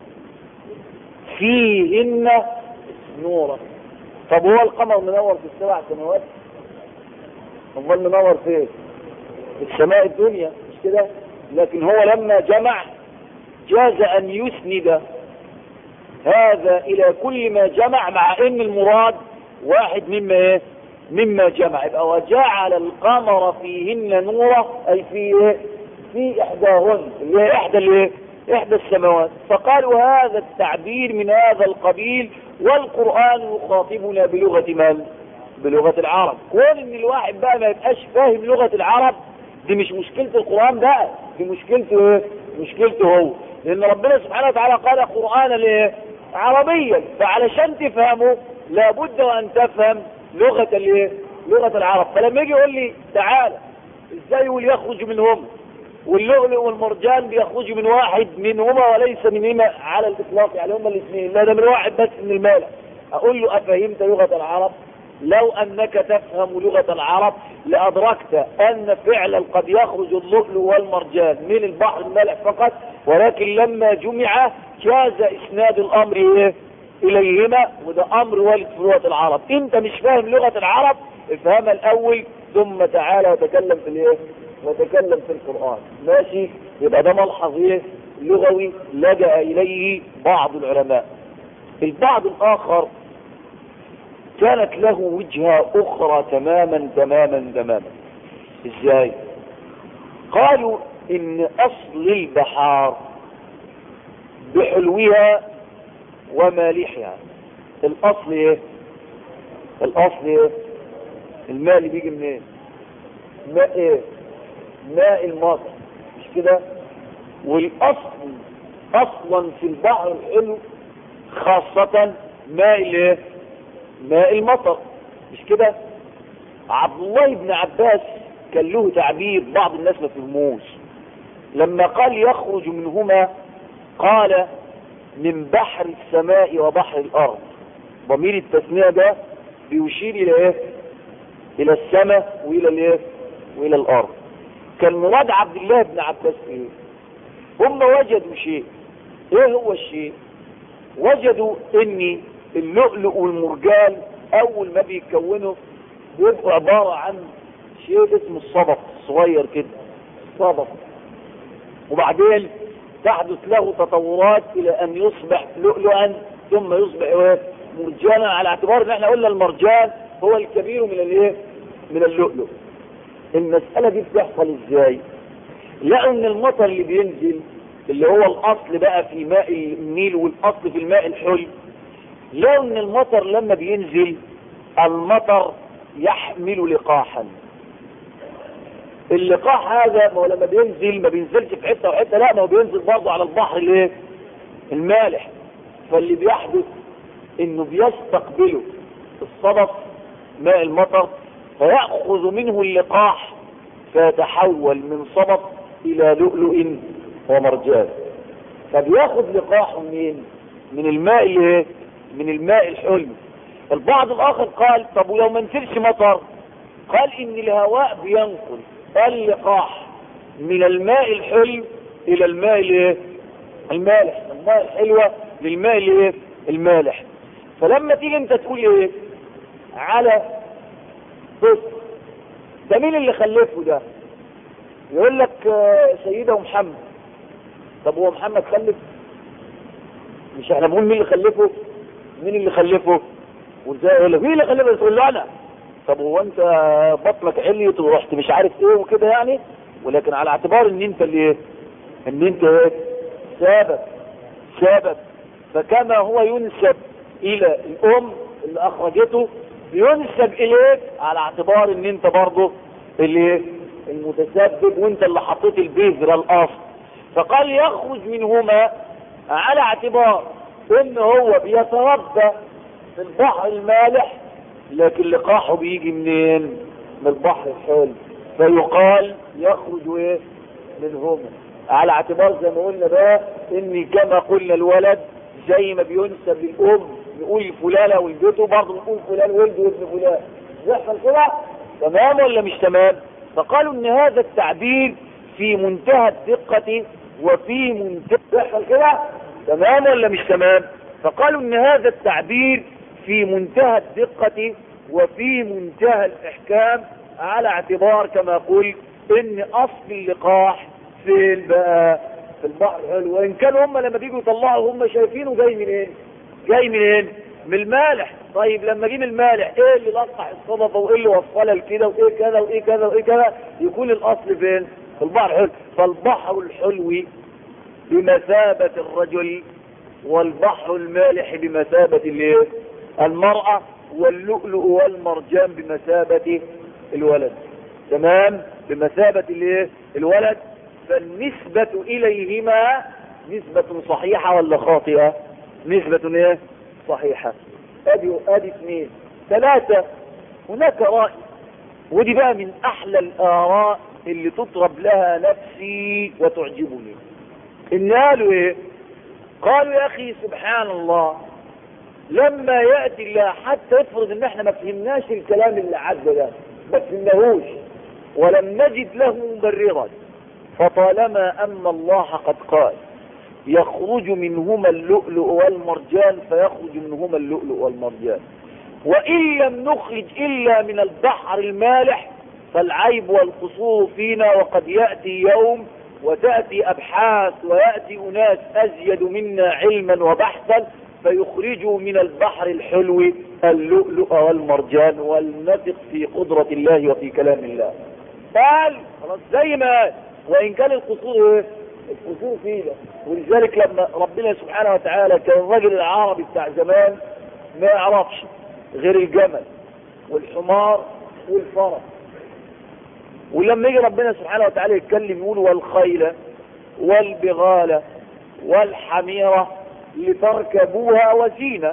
فيهن نورا طب هو القمر منور في السبع سماوات امال منور فين في السماء الدنيا مش كده لكن هو لما جمع جاز ان يسند هذا الى كل ما جمع مع ان المراد واحد مما ايه مما جمع يبقى وجعل القمر فيهن نورا اي في ايه في احداهن اللي هي احدى الايه احدى السماوات فقالوا هذا التعبير من هذا القبيل والقرآن يخاطبنا بلغة من بلغة العرب كون ان الواحد بقى ما يبقاش فاهم لغة العرب دي مش مشكلة القرآن بقى دي مشكلته ايه مشكلته هو لان ربنا سبحانه وتعالى قال قرآنا ايه عربيا فعلشان تفهمه لابد وان تفهم لغة الايه لغة العرب فلما يجي يقول لي تعالى ازاي يقول يخرج منهم واللؤلؤ والمرجان بيخرجوا من واحد منهما وليس منهما على الاطلاق يعني هما الاثنين لا ده من واحد بس من المالك اقول له افهمت لغة العرب لو انك تفهم لغة العرب لادركت ان فعلا قد يخرج اللؤلؤ والمرجان من البحر المالح فقط ولكن لما جمع جاز اسناد الامر ايه اليهما وده امر والد في لغة العرب انت مش فاهم لغة العرب افهمها الاول ثم تعالى وتكلم في الايه وتكلم في القرآن ماشي يبقى ده ملحظ ايه لغوي لجأ اليه بعض العلماء البعض الاخر كانت له وجهة اخرى تماما تماما تماما ازاي قالوا ان اصل البحار بحلوها ومالحها الاصل ايه الاصل ايه الماء اللي بيجي منين إيه؟ ماء ايه ماء المطر مش كده والاصل اصلا في البحر الحلو خاصة ماء الايه ماء المطر مش كده عبد الله بن عباس كان له تعبير بعض الناس ما فهموش لما قال يخرج منهما قال من بحر السماء وبحر الارض ضمير التسمية ده بيشير الى ايه الى السماء والى الايه والى الارض كان مراد عبد الله بن عباس ايه هم وجدوا شيء ايه هو الشيء وجدوا ان اللؤلؤ والمرجان اول ما بيتكونوا بيبقوا عبارة عن شيء اسمه الصدف صغير كده صدف وبعدين تحدث له تطورات الى ان يصبح لؤلؤا ثم يصبح ايه مرجانا على اعتبار ان احنا قلنا المرجان هو الكبير من الايه من اللؤلؤ المسألة دي بتحصل ازاي لقوا ان المطر اللي بينزل اللي هو الاصل بقى في ماء النيل والاصل في الماء الحلو لقوا ان المطر لما بينزل المطر يحمل لقاحا اللقاح هذا ما هو لما بينزل ما بينزلش في حته وحته لا ما هو بينزل برضه على البحر الايه المالح فاللي بيحدث انه بيستقبله الصدف ماء المطر فيأخذ منه اللقاح فيتحول من صدف الى لؤلؤ ومرجان فبياخد لقاحه منين من الماء اللي من الماء الحلم البعض الاخر قال طب ولو ما نزلش مطر قال ان الهواء بينقل اللقاح من الماء الحلم الى الماء الايه المالح الماء الحلوة للماء الايه المالح فلما تيجي انت تقول ايه على بص ده مين اللي خلفه ده يقول لك آه، سيدة محمد طب هو محمد خلف مش احنا بنقول مين اللي خلفه مين اللي خلفه وازاي يقول لك مين اللي خلفه تقول له انا طب هو انت بطنك عليت ورحت مش عارف ايه وكده يعني ولكن على اعتبار ان انت اللي ايه ان انت ايه سبب سبب فكما هو ينسب الى الام اللي اخرجته ينسب اليك على اعتبار ان انت برضه اللي المتسبب وانت اللي حطيت البذرة الاصل فقال يخرج منهما على اعتبار ان هو بيتربى في البحر المالح لكن لقاحه بيجي منين من البحر الحلو فيقال يخرج ايه منهما على اعتبار زي ما قلنا بقى ان كما قلنا الولد زي ما بينسب للام نقول فلانه ولدته برضه نقول فلان ولد وابن فلان يحصل كده تمام ولا مش تمام فقالوا ان هذا التعبير في منتهى الدقة وفي منتهى يحصل كده تمام ولا مش تمام فقالوا ان هذا التعبير في منتهى الدقة وفي منتهى الاحكام على اعتبار كما قلت ان اصل اللقاح فين بقى في البحر حلو وان كانوا هم لما بيجوا يطلعوا هم شايفينه جاي من ايه جاي من ايه من المالح طيب لما جه من المالح ايه اللي لقح الصدفه وايه اللي وصلها لكده وايه كذا وايه كذا وايه كذا يكون الاصل فين في البحر حلو فالبحر الحلو بمثابة الرجل والبحر المالح بمثابة الايه المرأة واللؤلؤ والمرجان بمثابة الولد تمام بمثابة الايه الولد فالنسبة اليهما نسبة صحيحة ولا خاطئة نسبة ايه صحيحة ادي ادي اثنين ثلاثة هناك رأي ودي بقى من احلى الاراء اللي تطرب لها نفسي وتعجبني ان قالوا ايه قالوا يا اخي سبحان الله لما يأتي الله حتى يفرض ان احنا ما فهمناش الكلام اللي عدى ده ما فهمناهوش ولم نجد له مبررا فطالما ان الله قد قال يخرج منهما اللؤلؤ والمرجان فيخرج منهما اللؤلؤ والمرجان وإن لم نخرج إلا من البحر المالح فالعيب والقصور فينا وقد يأتي يوم وتأتي أبحاث ويأتي أناس أزيد منا علما وبحثا فيخرجوا من البحر الحلو اللؤلؤ والمرجان ولنثق في قدرة الله وفي كلام الله قال خلاص زي ما قال وإن كان القصور ايه القصور فينا ولذلك لما ربنا سبحانه وتعالى كان الرجل العربي بتاع زمان ما يعرفش غير الجمل والحمار والفرس ولما يجي ربنا سبحانه وتعالى يتكلم يقول والخيل والبغال والحميرة لتركبوها وزينة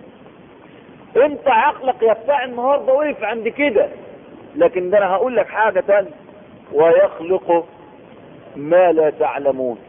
انت عقلك يا بتاع النهارده وقف عند كده لكن ده انا هقول لك حاجة تانية ويخلق ما لا تعلمون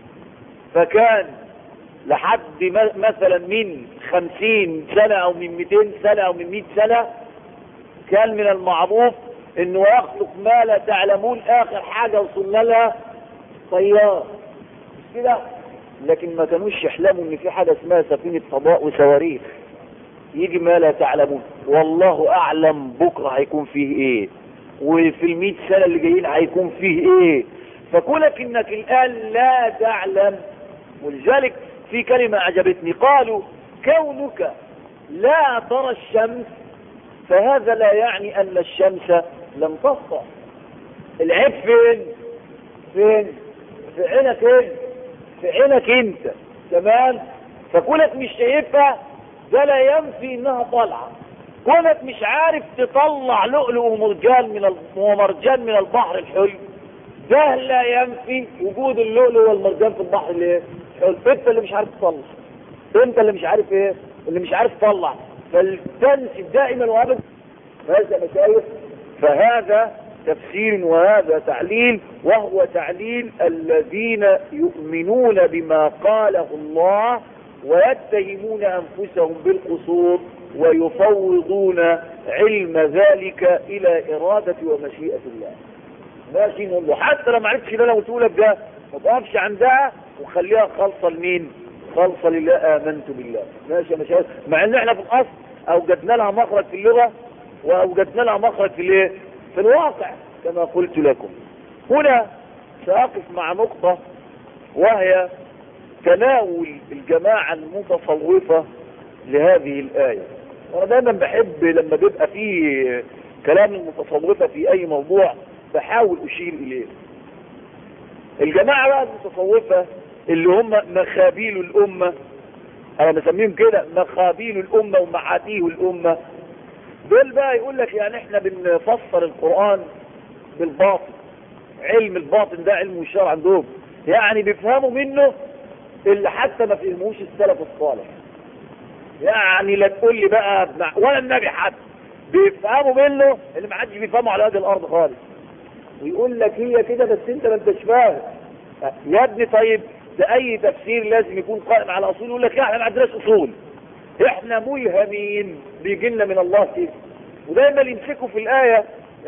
فكان لحد مثلا من خمسين سنة او من مئتين سنة او من مئة سنة كان من المعروف انه يخلق ما لا تعلمون اخر حاجة وصلنا لها طيار مش كده لكن ما كانوش يحلموا ان في حاجة اسمها سفينة فضاء وصواريخ يجي ما لا تعلمون والله اعلم بكرة هيكون فيه ايه وفي المئة سنة اللي جايين هيكون فيه ايه فكونك انك الان لا تعلم ولذلك في كلمة اعجبتني قالوا كونك لا ترى الشمس فهذا لا يعني ان الشمس لم تسطع العيب فين فين في عينك انت في عينك انت تمام فكونك مش شايفها ده لا ينفي انها طالعه كونك مش عارف تطلع لؤلؤ ومرجان من ومرجان من البحر الحلو ده لا ينفي وجود اللؤلؤ والمرجان في البحر الايه الحلو انت اللي مش عارف تطلع انت اللي مش عارف ايه اللي مش عارف تطلع فلتنسب دائما وابدا هذا مشايخ فهذا تفسير وهذا تعليل وهو تعليل الذين يؤمنون بما قاله الله ويتهمون انفسهم بالقصور ويفوضون علم ذلك الى ارادة ومشيئة الله ماشي نقول له حتى لو ما عرفتش اللي انا قلته لك ده ما تقفش عندها وخليها خالصة لمين خالصة لله امنت بالله ماشي يا مشاهد مع ان احنا في الاصل اوجدنا لها مخرج في اللغة واوجدنا لها مخرج في الايه في الواقع كما قلت لكم هنا ساقف مع نقطة وهي تناول الجماعة المتصوفة لهذه الآية وانا دايما بحب لما بيبقى فيه كلام المتصوفة في اي موضوع بحاول اشير اليه الجماعة بقى المتصوفة اللي هم مخابيل الامة انا بسميهم كده مخابيل الامة ومعاتيه الامة دول بقى يقول لك يعني احنا بنفسر القرآن بالباطن علم الباطن ده علم الشرع عندهم يعني بيفهموا منه اللي حتى ما فهموش السلف الصالح يعني لا تقول لي بقى ولا النبي حتى بيفهموا منه اللي ما حدش بيفهمه على هذه الارض خالص ويقول لك هي كده بس انت ما انتش فاهم يا ابني طيب ده اي تفسير لازم يكون قائم على اصول يقول لك لا احنا ما عندناش اصول احنا ملهمين بيجي لنا من الله كده ودايما يمسكوا في الايه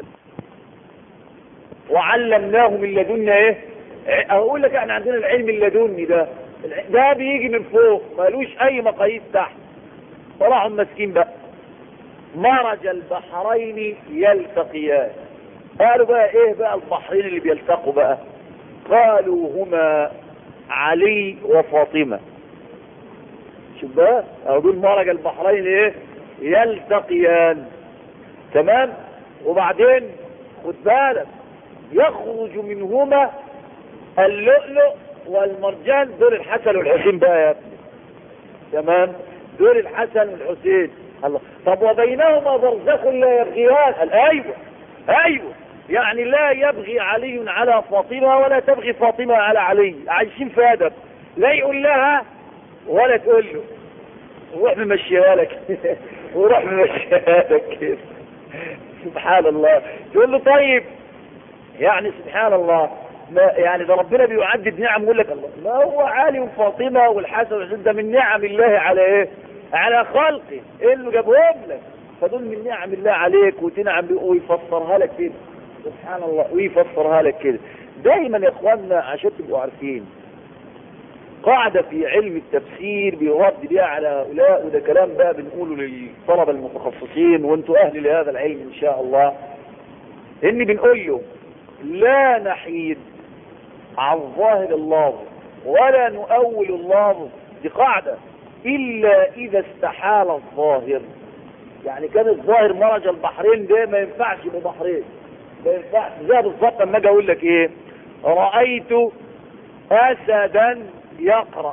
وعلمناه من لدنا ايه اقول لك احنا عندنا العلم اللدني ده ده بيجي من فوق مالوش اي مقاييس تحت صراحة مسكين بقى مرج البحرين يلتقيان قالوا بقى ايه بقى البحرين اللي بيلتقوا بقى قالوا هما علي وفاطمة شوف بقى اقول مرج البحرين ايه يلتقيان تمام وبعدين خد بالك يخرج منهما اللؤلؤ والمرجان دول الحسن والحسين بقى يا ابني تمام دول الحسن والحسين الله طب وبينهما برزخ لا يبغيان قال ايوه ايوه يعني لا يبغي علي على فاطمة ولا تبغي فاطمة على علي عايشين في ادب لا يقول لها ولا تقول له وروح ممشيها لك وروح ممشيها لك كده سبحان الله تقول له طيب يعني سبحان الله ما يعني ده ربنا بيعدد نعم يقول لك الله ما هو علي وفاطمة والحسن والحسين ده من نعم الله على ايه على خلقه ايه اللي جابهم لك فدول من نعم الله عليك وتنعم بيه ويفسرها لك كده سبحان الله ويفسرها لك كده دايما يا اخواننا عشان تبقوا عارفين قاعدة في علم التفسير بيرد بيها على هؤلاء وده كلام بقى بنقوله للطلبة المتخصصين وانتوا اهل لهذا العلم ان شاء الله اني بنقول له لا نحيد عن ظاهر اللفظ ولا نؤول اللفظ دي قاعدة الا اذا استحال الظاهر يعني كان الظاهر مرج البحرين ده ما ينفعش يبقى بحرين ما ينفعش زي بالظبط لما اجي اقول لك ايه رأيت اسدا يقرأ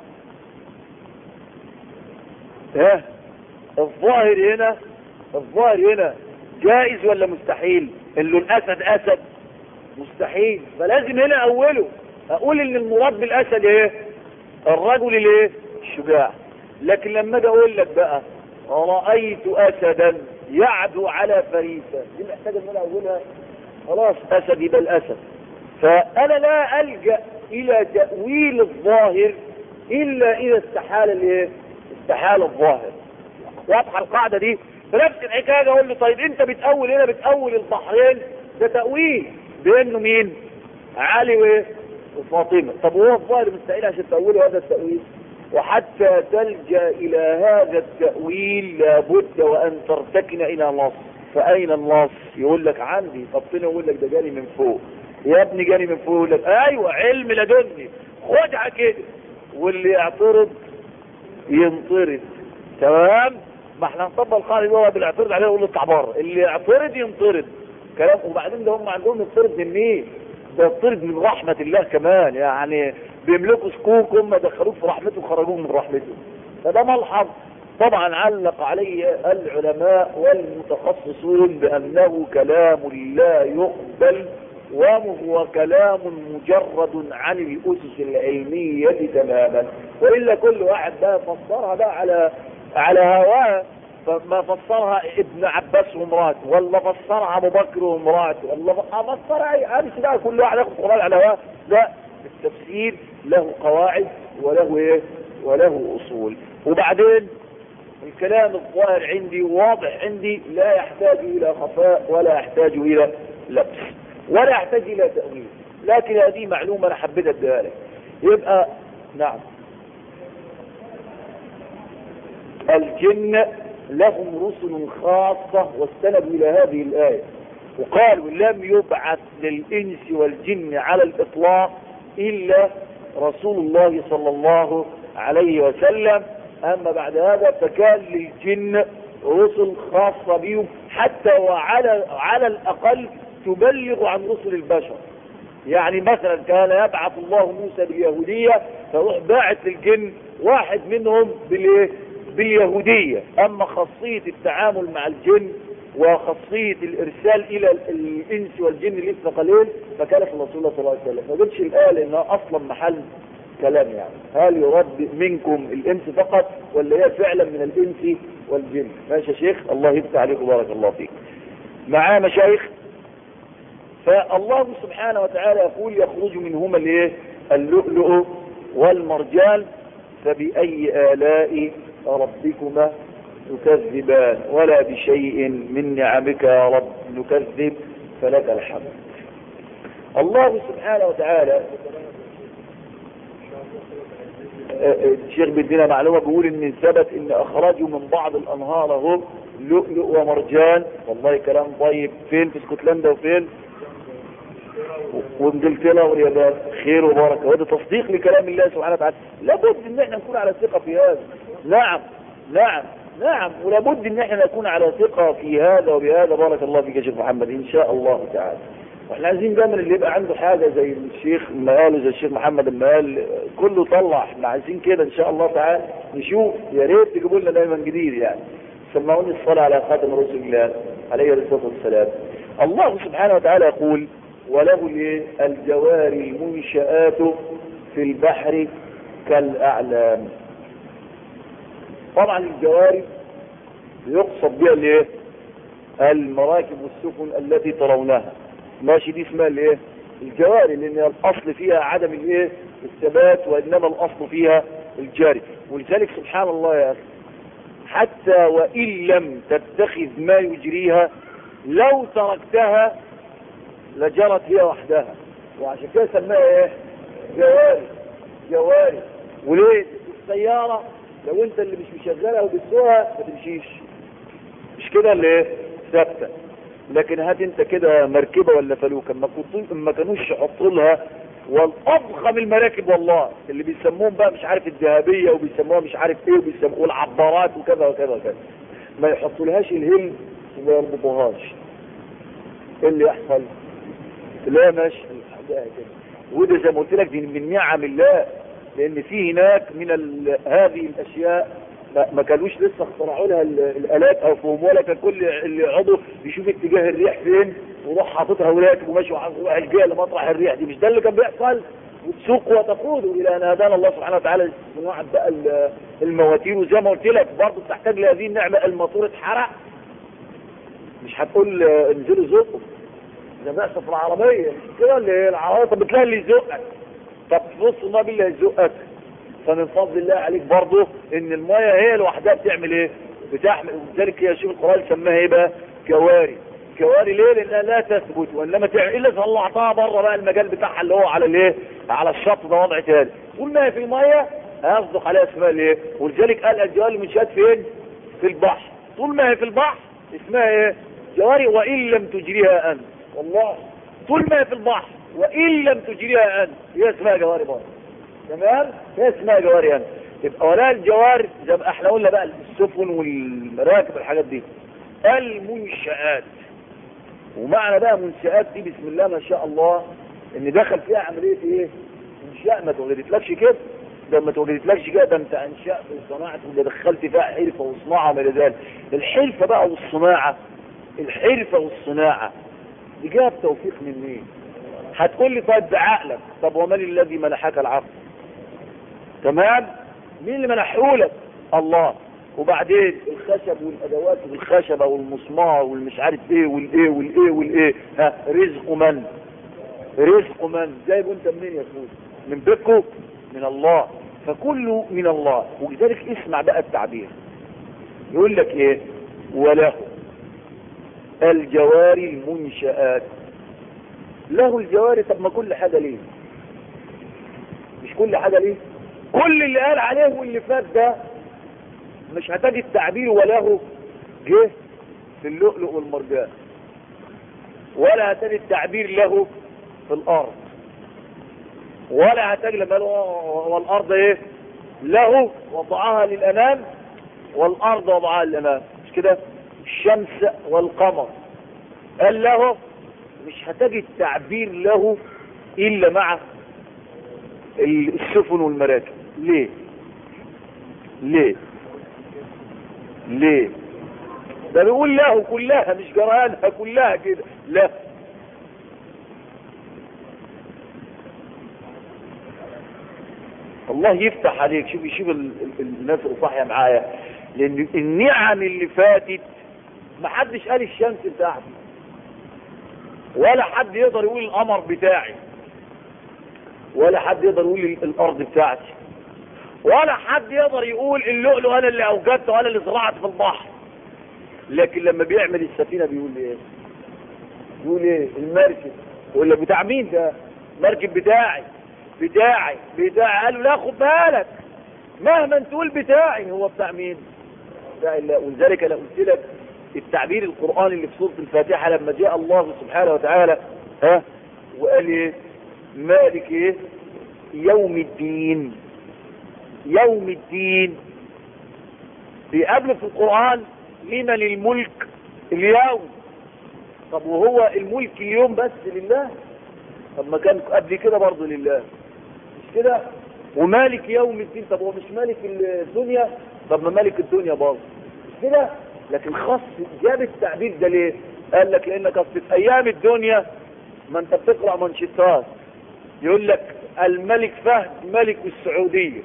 ها الظاهر هنا الظاهر هنا جائز ولا مستحيل اللي الاسد اسد مستحيل فلازم هنا اوله اقول ان المراد بالاسد ايه الرجل الايه الشجاع لكن لما اجي اقول لك بقى رايت اسدا يعدو على فريسه دي محتاجه ان انا اقولها خلاص اسد يبقى الاسد فانا لا الجا الى تاويل الظاهر الا اذا استحال الايه استحال الظاهر واضحه القاعده دي بنفس الحكايه اقول له طيب انت بتاول هنا بتاول البحرين ده تاويل بانه مين علي وايه وفاطمه طب هو الظاهر مستحيل عشان تاوله هذا التاويل وحتى تلجا الى هذا التاويل لابد وان ترتكن الى نص فاين النص يقول لك عندي طب فين يقول لك ده جاني من فوق يا ابني جاني من فوق يقول لك ايوه علم لدني خدها كده واللي يعترض ينطرد تمام ما احنا نطبق القاعده دي هو اللي يعترض عليه يقول له اطلع بره اللي يعترض ينطرد كلام وبعدين ده هم عندهم يطرد من مين ده يطرد من رحمة الله كمان يعني بيملكوا سكوك هم دخلوه في رحمته وخرجوه من رحمته فده ملحظ طبعا علق عليه العلماء والمتخصصون بأنه كلام لا يقبل وهو كلام مجرد عن الأسس العلمية تماما وإلا كل واحد بقى فسرها بقى على على هواه فما فسرها ابن عباس ومراته ولا فسرها ابو بكر ومراته ولا فسرها اي امس بقى كل واحد ياخد القران على هواه لا التفسير له قواعد وله ايه وله اصول وبعدين الكلام الظاهر عندي واضح عندي لا يحتاج الى خفاء ولا يحتاج الى لبس ولا يحتاج الى تأويل لكن هذه معلومة انا حبيت اديها لك يبقى نعم الجن لهم رسل خاصة واستندوا الى هذه الآية وقالوا لم يبعث للإنس والجن على الإطلاق إلا رسول الله صلى الله عليه وسلم أما بعد هذا فكان للجن رسل خاصة بهم حتى وعلى على الأقل تبلغ عن رسل البشر يعني مثلا كان يبعث الله موسى باليهودية فروح باعث للجن واحد منهم بالايه باليهودية اما خاصية التعامل مع الجن وخاصية الارسال الى الانس والجن لسه قليل فكانت رسول الله صلى الله عليه وسلم ما جتش الايه لانها اصلا محل كلام يعني هل يرد منكم الانس فقط ولا هي فعلا من الانس والجن ماشي يا شيخ الله يفتح عليك وبارك الله فيك معاه مشايخ فالله سبحانه وتعالى يقول يخرج منهما الايه اللؤلؤ والمرجان فبأي آلاء ربكما تكذبان ولا بشيء من نعمك يا رب نكذب فلك الحمد الله سبحانه وتعالى الشيخ بيدينا معلومة بيقول ان ثبت ان اخرجوا من بعض الانهار اهو لؤلؤ ومرجان والله كلام طيب فين في اسكتلندا وفين وانجلترا واليابان خير وبركه وهذا تصديق لكلام الله سبحانه وتعالى لابد ان احنا نكون على ثقه في هذا نعم نعم نعم ولابد ان احنا نكون على ثقه في هذا وبهذا بارك الله فيك يا شيخ محمد ان شاء الله تعالى واحنا عايزين دايما اللي يبقى عنده حاجه زي الشيخ ما قاله زي الشيخ محمد ما قال كله طلع احنا عايزين كده ان شاء الله تعالى نشوف يا ريت تجيبوا لنا دايما جديد يعني سمعوني الصلاه على خاتم رسول الله عليه الصلاه والسلام الله سبحانه وتعالى يقول وله الجواري المنشآت في البحر كالأعلام طبعا الجواري يقصد بها الايه المراكب والسفن التي ترونها ماشي دي اسمها الايه الجواري لان الاصل فيها عدم الايه الثبات وانما الاصل فيها الجاري ولذلك سبحان الله يا اخي حتى وان لم تتخذ ما يجريها لو تركتها لجرت هي وحدها وعشان كده سماها ايه جواري جواري وليه السيارة لو انت اللي مش مشغلها وبتسوقها ما تمشيش مش كده اللي ايه ثابته لكن هات انت كده مركبه ولا فلوكه ما ما كانوش يحطوا لها والاضخم المراكب والله اللي بيسموهم بقى مش عارف الذهبيه وبيسموها مش عارف ايه وبيسموها العبارات وكذا وكذا وكذا ما يحطولهاش الهل وما يربطوهاش ايه اللي يحصل لا ماشي وده زي ما قلت لك دي من نعم الله لان في هناك من هذه الاشياء ما كانوش لسه اخترعوا لها الالات او فهموا لها كان كل اللي عضو يشوف اتجاه الريح فين ويروح حاططها وراكب وماشي وعجال لمطرح الريح دي مش ده اللي كان بيحصل وتسوق وتقود الى ان هدانا الله سبحانه وتعالى صناعه بقى المواتير وزي ما قلت لك برضه بتحتاج لهذه النعمه الموتور اتحرق مش هتقول انزلوا زقوا ده بيحصل في العربيه كده اللي العربيه طب بتلاقي اللي يزقك طب بص ما اللي هيزقك فمن فضل الله عليك برضه ان المايه هي لوحدها بتعمل ايه بتحمل ولذلك يا شيخ القران سماها ايه بقى كواري كواري ليه لانها لا تثبت وانما تعمل الا طلعتها بره بقى المجال بتاعها اللي هو على الايه على الشط ده وضع تاني طول ما هي في المايه هيصدق عليها اسمها الايه ولذلك قال الجواري المنشات فين في البحر طول ما هي في البحر اسمها ايه جواري وان لم تجريها انت والله طول ما هي في البحر وان لم تجريها انت هي اسمها جواري برضه تمام هي اسمها جواري انت يبقى ولا الجوار زي ما احنا قلنا بقى السفن والمراكب والحاجات دي المنشآت ومعنى بقى منشآت دي بسم الله ما شاء الله ان دخل فيها عملية ايه انشاء ما توجدتلكش كده ده ما توجدتلكش كده ده انت انشاء في صناعة اللي دخلت فيها حرفة وصناعة وما الى ذلك الحرفة بقى والصناعة الحرفة والصناعة دي جاب توفيق من مين هتقول لي طيب بعقلك طب ومن الذي منحك العقل تمام مين اللي منحهولك الله وبعدين الخشب والادوات والخشبه والمسمار والمش عارف ايه والايه والايه والايه ها رزق من رزق من جايبه انت منين يا فوز من بيتكم من الله فكله من الله ولذلك اسمع بقى التعبير يقول لك ايه وله الجواري المنشآت له الجواري طب ما كل حاجة ليه مش كل حاجة ليه كل اللي قال عليه واللي فات ده مش هتجد تعبير وله جه في اللؤلؤ والمرجان ولا هتجد تعبير له في الارض ولا هتجد لما والارض ايه له وضعها للامام والارض وضعها للامام مش كده الشمس والقمر قال له مش هتجد تعبير له الا مع السفن والمراكب ليه ليه ليه ده بيقول له كلها مش جرانها كلها كده لا الله يفتح عليك شوف شوف ال- ال- الناس اللي صاحيه معايا لان النعم اللي فاتت ما حدش قال الشمس بتاعتي ولا حد يقدر يقول القمر بتاعي ولا حد يقدر يقول ال- الارض بتاعتي ولا حد يقدر يقول اللؤلؤ انا اللي اوجدته انا اللي زرعت في البحر لكن لما بيعمل السفينه بيقول ايه يقول ايه المركب ولا بتاع مين ده مركب بتاعي بتاعي بتاعي قالوا لا خد بالك مهما تقول بتاعي هو بتاع مين بتاع الله ولذلك انا قلت لك التعبير القرآني اللي في سورة الفاتحة لما جاء الله سبحانه وتعالى ها وقال ايه مالك ايه يوم الدين يوم الدين بيقابله في القرآن لمن الملك اليوم طب وهو الملك اليوم بس لله طب ما كان قبل كده برضه لله مش كده ومالك يوم الدين طب هو مش مالك الدنيا طب ما مالك الدنيا برضه مش كده لكن خاص جاب التعبير ده ليه قال لك لانك اصل في ايام الدنيا ما انت بتقرا منشطات يقول لك الملك فهد ملك السعوديه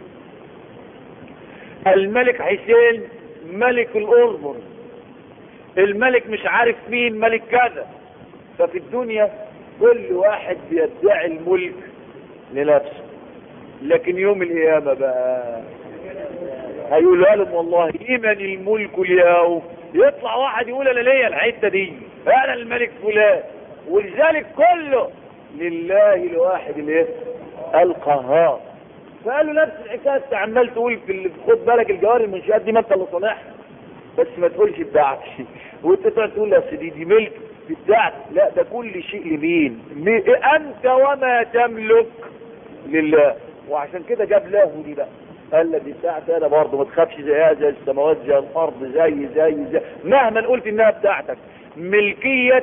الملك حسين ملك الاردن الملك مش عارف مين ملك كذا ففي الدنيا كل واحد بيدعي الملك لنفسه لكن يوم القيامة بقى هيقولوا لهم والله لمن الملك اليوم يطلع واحد يقول انا ليا الحته دي انا الملك فلان ولذلك كله لله الواحد الايه القهار فقالوا نفس الحكايه انت عمال تقول في ال- خد بالك الجواري المنشآت دي ما انت اللي صانعها بس ما تقولش بتاعتي وانت تقعد تقول يا سيدي دي ملك بتاعتي لا ده كل شيء لمين مي- انت وما تملك لله وعشان كده جاب له دي بقى قال لك دي بتاعتي انا برضه ما تخافش زيها زي السماوات زي الارض زي زي زي مهما قلت انها بتاعتك ملكية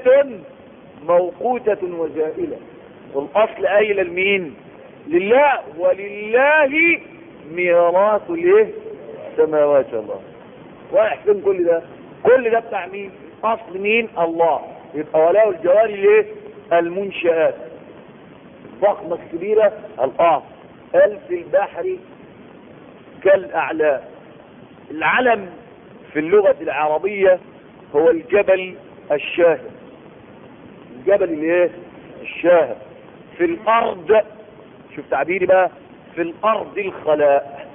موقوتة وزائلة والاصل قايله لمين لله ولله ميراث الايه السماوات والارض واحد فين كل ده كل ده بتاع مين اصل مين الله يبقى وله الجواري ليه المنشآت الضخمة الكبيرة الأرض قال في البحر كالأعلام العلم في اللغة العربية هو الجبل الشاهر الجبل الايه الشاهر في الأرض شوف تعبيري بقى في الأرض الخلاء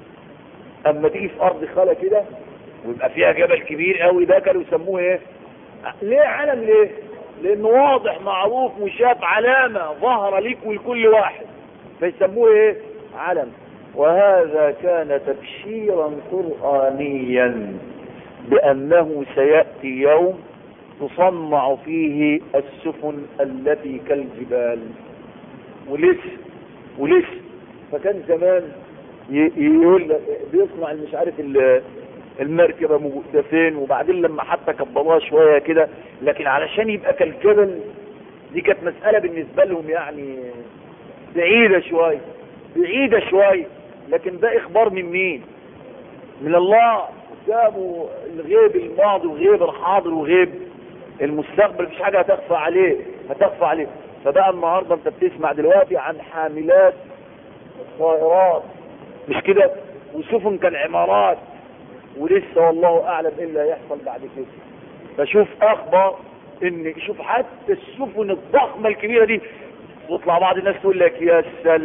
أما تيجي في أرض خلا كده ويبقى فيها جبل كبير قوي ده كانوا يسموه ايه ليه علم ليه لانه واضح معروف وشاف علامة ظهر ليك ولكل واحد فيسموه ايه علم وهذا كان تبشيرا قرآنيا بأنه سيأتي يوم تصنع فيه السفن التي كالجبال ولسه ولسه فكان زمان ي- يقول لك بيصنع مش عارف ال- المركبة موجودة فين وبعدين لما حتى كبروها شوية كده لكن علشان يبقى كالجبل دي كانت مسألة بالنسبة لهم يعني بعيدة شوية بعيدة شوية لكن ده اخبار من مين من الله قدامه الغيب الماضي وغيب الحاضر وغيب المستقبل مفيش حاجة هتخفى عليه هتخفى عليه فبقى النهارده انت بتسمع دلوقتي عن حاملات الطائرات مش كده وسفن كالعمارات ولسه والله اعلم ايه اللي هيحصل بعد كده فشوف اخبار ان شوف حتى السفن الضخمه الكبيره دي تطلع بعض الناس تقول لك يا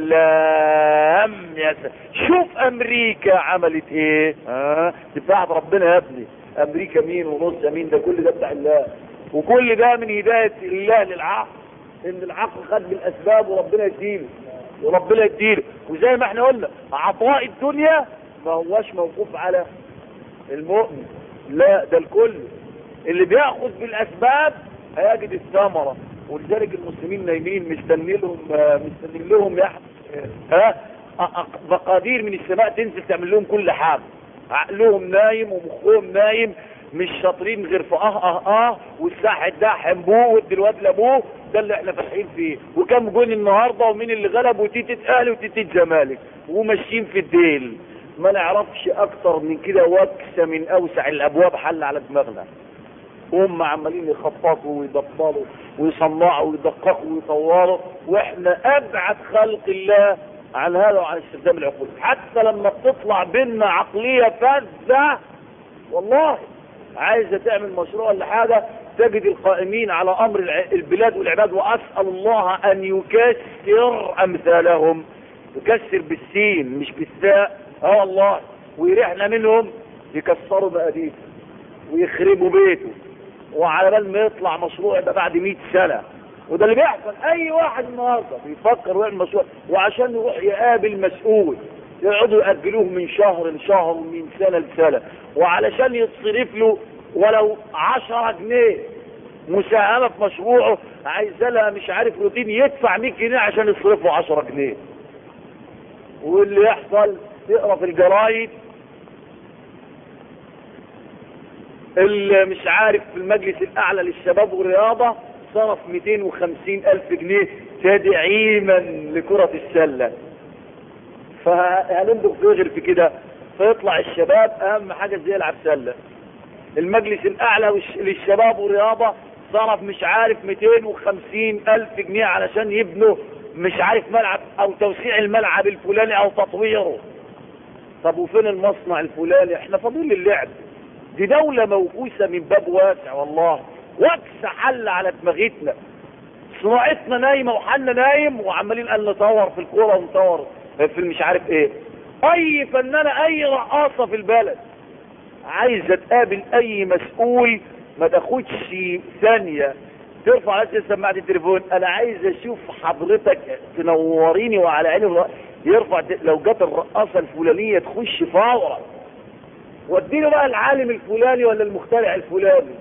سلام يا سلام شوف امريكا عملت ايه ها دي بتاعت ربنا يا ابني امريكا مين ونص مين ده كل ده بتاع الله وكل ده من هدايه الله للعقل ان العقل خد بالاسباب وربنا يديله وربنا يديله وزي ما احنا قلنا عطاء الدنيا ما هواش موقوف على المؤمن لا ده الكل اللي بياخذ بالاسباب هيجد الثمره ولذلك المسلمين نايمين مستني لهم مستني لهم يا ها مقادير من السماء تنزل تعمل لهم كل حاجه عقلهم نايم ومخهم نايم مش شاطرين غير في اه اه اه والساح ده حنبوه وادي الواد لابوه ده اللي احنا فاتحين فيه وكم جون النهارده ومين اللي غلب وتيتة اهلي وتيتة زمالك وماشيين في الديل ما نعرفش اكتر من كده وكسه من اوسع الابواب حل على دماغنا هم عمالين يخططوا ويدبروا ويصنعوا ويدققوا ويطوروا واحنا ابعد خلق الله عن هذا وعن استخدام العقول حتى لما بتطلع بينا عقليه فذه والله عايزه تعمل مشروع ولا حاجه تجد القائمين على امر البلاد والعباد واسال الله ان يكسر امثالهم يكسر بالسين مش بالثاء اه والله ويريحنا منهم يكسروا مقاديف ويخربوا بيته وعلى بال ما يطلع مشروع يبقى بعد 100 سنه وده اللي بيحصل اي واحد النهارده بيفكر ويعمل مشروع وعشان يروح يقابل مسؤول يقعدوا يأجلوه من شهر لشهر ومن سنة لسنة وعلشان يتصرف له ولو 10 جنيه مساهمة في مشروعه عايز لها مش عارف روتين يدفع 100 جنيه عشان يصرفه 10 جنيه واللي يحصل تقرا في الجرايد اللي مش عارف في المجلس الاعلى للشباب والرياضة صرف 250 الف جنيه تدعيما لكرة السلة فهنندق غير في كده فيطلع الشباب اهم حاجة زي يلعب سلة المجلس الاعلى للشباب والرياضة صرف مش عارف 250 الف جنيه علشان يبنوا مش عارف ملعب او توسيع الملعب الفلاني او تطويره طب وفين المصنع الفلاني احنا فاضيين للعب دي دولة موكوسة من باب واسع والله وكس حل على دماغتنا صناعتنا نايمة وحالنا نايم وعمالين قال نطور في الكورة ونطور في مش عارف ايه اي فنانة اي رقاصة في البلد عايزة تقابل اي مسؤول ما تاخدش ثانية ترفع على سماعة التليفون انا عايز اشوف حضرتك تنوريني وعلى عيني يرفع لو جت الرقاصة الفلانية تخش فورا واديله بقى العالم الفلاني ولا المخترع الفلاني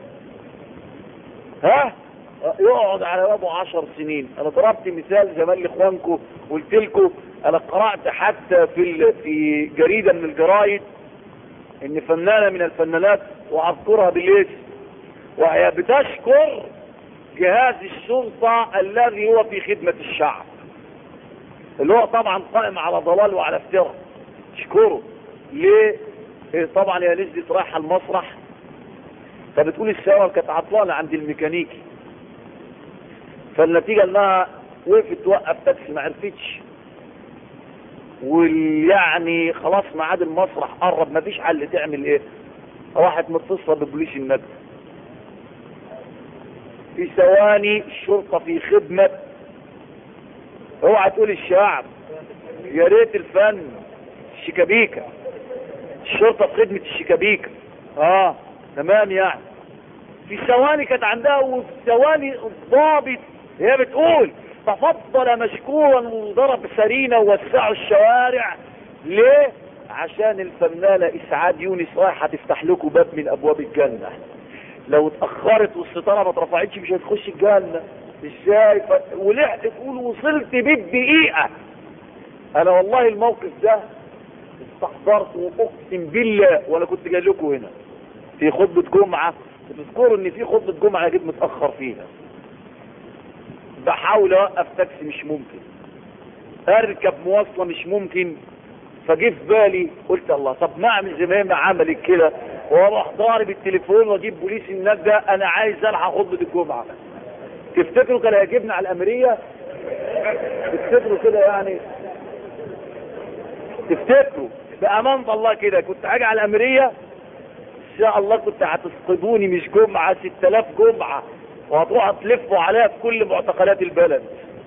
ها يقعد على بابه عشر سنين انا ضربت مثال زمان لاخوانكم قلت لكم انا قرأت حتى في في جريدة من الجرايد ان فنانة من الفنانات واذكرها بالاسم وهي بتشكر جهاز الشرطة الذي هو في خدمة الشعب اللي هو طبعا قائم على ضلال وعلى افتراء تشكره ليه طبعا هي نزلت رايحة المسرح فبتقول السيارة كانت عطلانة عند الميكانيكي فالنتيجة انها وقفت توقف تاكسي ما عرفتش ويعني خلاص ميعاد المسرح قرب ما فيش حل تعمل ايه راحت متصلة ببوليس النجدة في ثواني الشرطة في خدمة اوعى تقول الشعب يا ريت الفن الشيكابيكا الشرطة في خدمة الشيكابيكا اه تمام يعني في ثواني كانت عندها وفي ثواني الضابط هي بتقول تفضل مشكورا وضرب سرينا ووسعوا الشوارع ليه عشان الفنانة اسعاد يونس رايحة تفتح لكم باب من ابواب الجنة لو اتأخرت والستارة ما اترفعتش مش هتخش الجنة ازاي ف... ولحق تقول وصلت بالدقيقة انا والله الموقف ده استحضرت واقسم بالله وانا كنت جاي لكم هنا في خطبة جمعة تذكروا ان في خطبة جمعة جيت متأخر فيها بحاول اوقف تاكسي مش ممكن اركب مواصلة مش ممكن فجه في بالي قلت الله طب ما اعمل زي ما عملت كده واروح ضارب التليفون واجيب بوليس النجدة انا عايز الحق خطبة الجمعة تفتكروا كان هيجيبنا على الامريه تفتكروا كده يعني تفتكروا بأمانة الله كده كنت حاجة على الأمرية إن شاء الله كنت هتسقطوني مش جمعة 6000 جمعة وهتروحوا تلفوا عليها في كل معتقلات البلد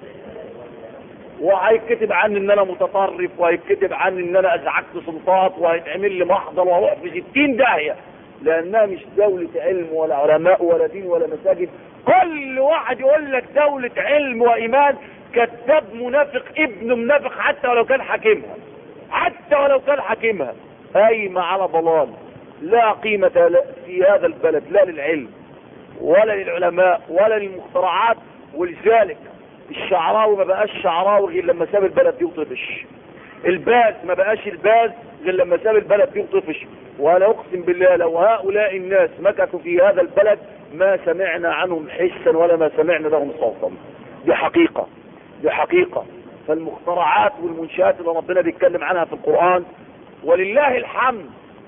وهيتكتب عني ان انا متطرف وهيتكتب عني ان انا ازعجت سلطات وهيتعمل لي محضر وهروح في 60 داهية لانها مش دولة علم ولا علماء ولا دين ولا مساجد كل واحد يقول لك دولة علم وايمان كذاب منافق ابن منافق حتى ولو كان حاكمها حتى ولو كان حاكمها قايمة على ضلال لا قيمة في هذا البلد لا للعلم ولا للعلماء ولا للمخترعات ولذلك الشعراوي ما بقاش شعراوي غير لما ساب البلد دي وطفش الباز ما بقاش الباز غير لما ساب البلد دي وطفش وانا اقسم بالله لو هؤلاء الناس مكثوا في هذا البلد ما سمعنا عنهم حسا ولا ما سمعنا لهم صوتا دي حقيقة دي حقيقة فالمخترعات والمنشآت اللي ربنا بيتكلم عنها في القرآن ولله الحمد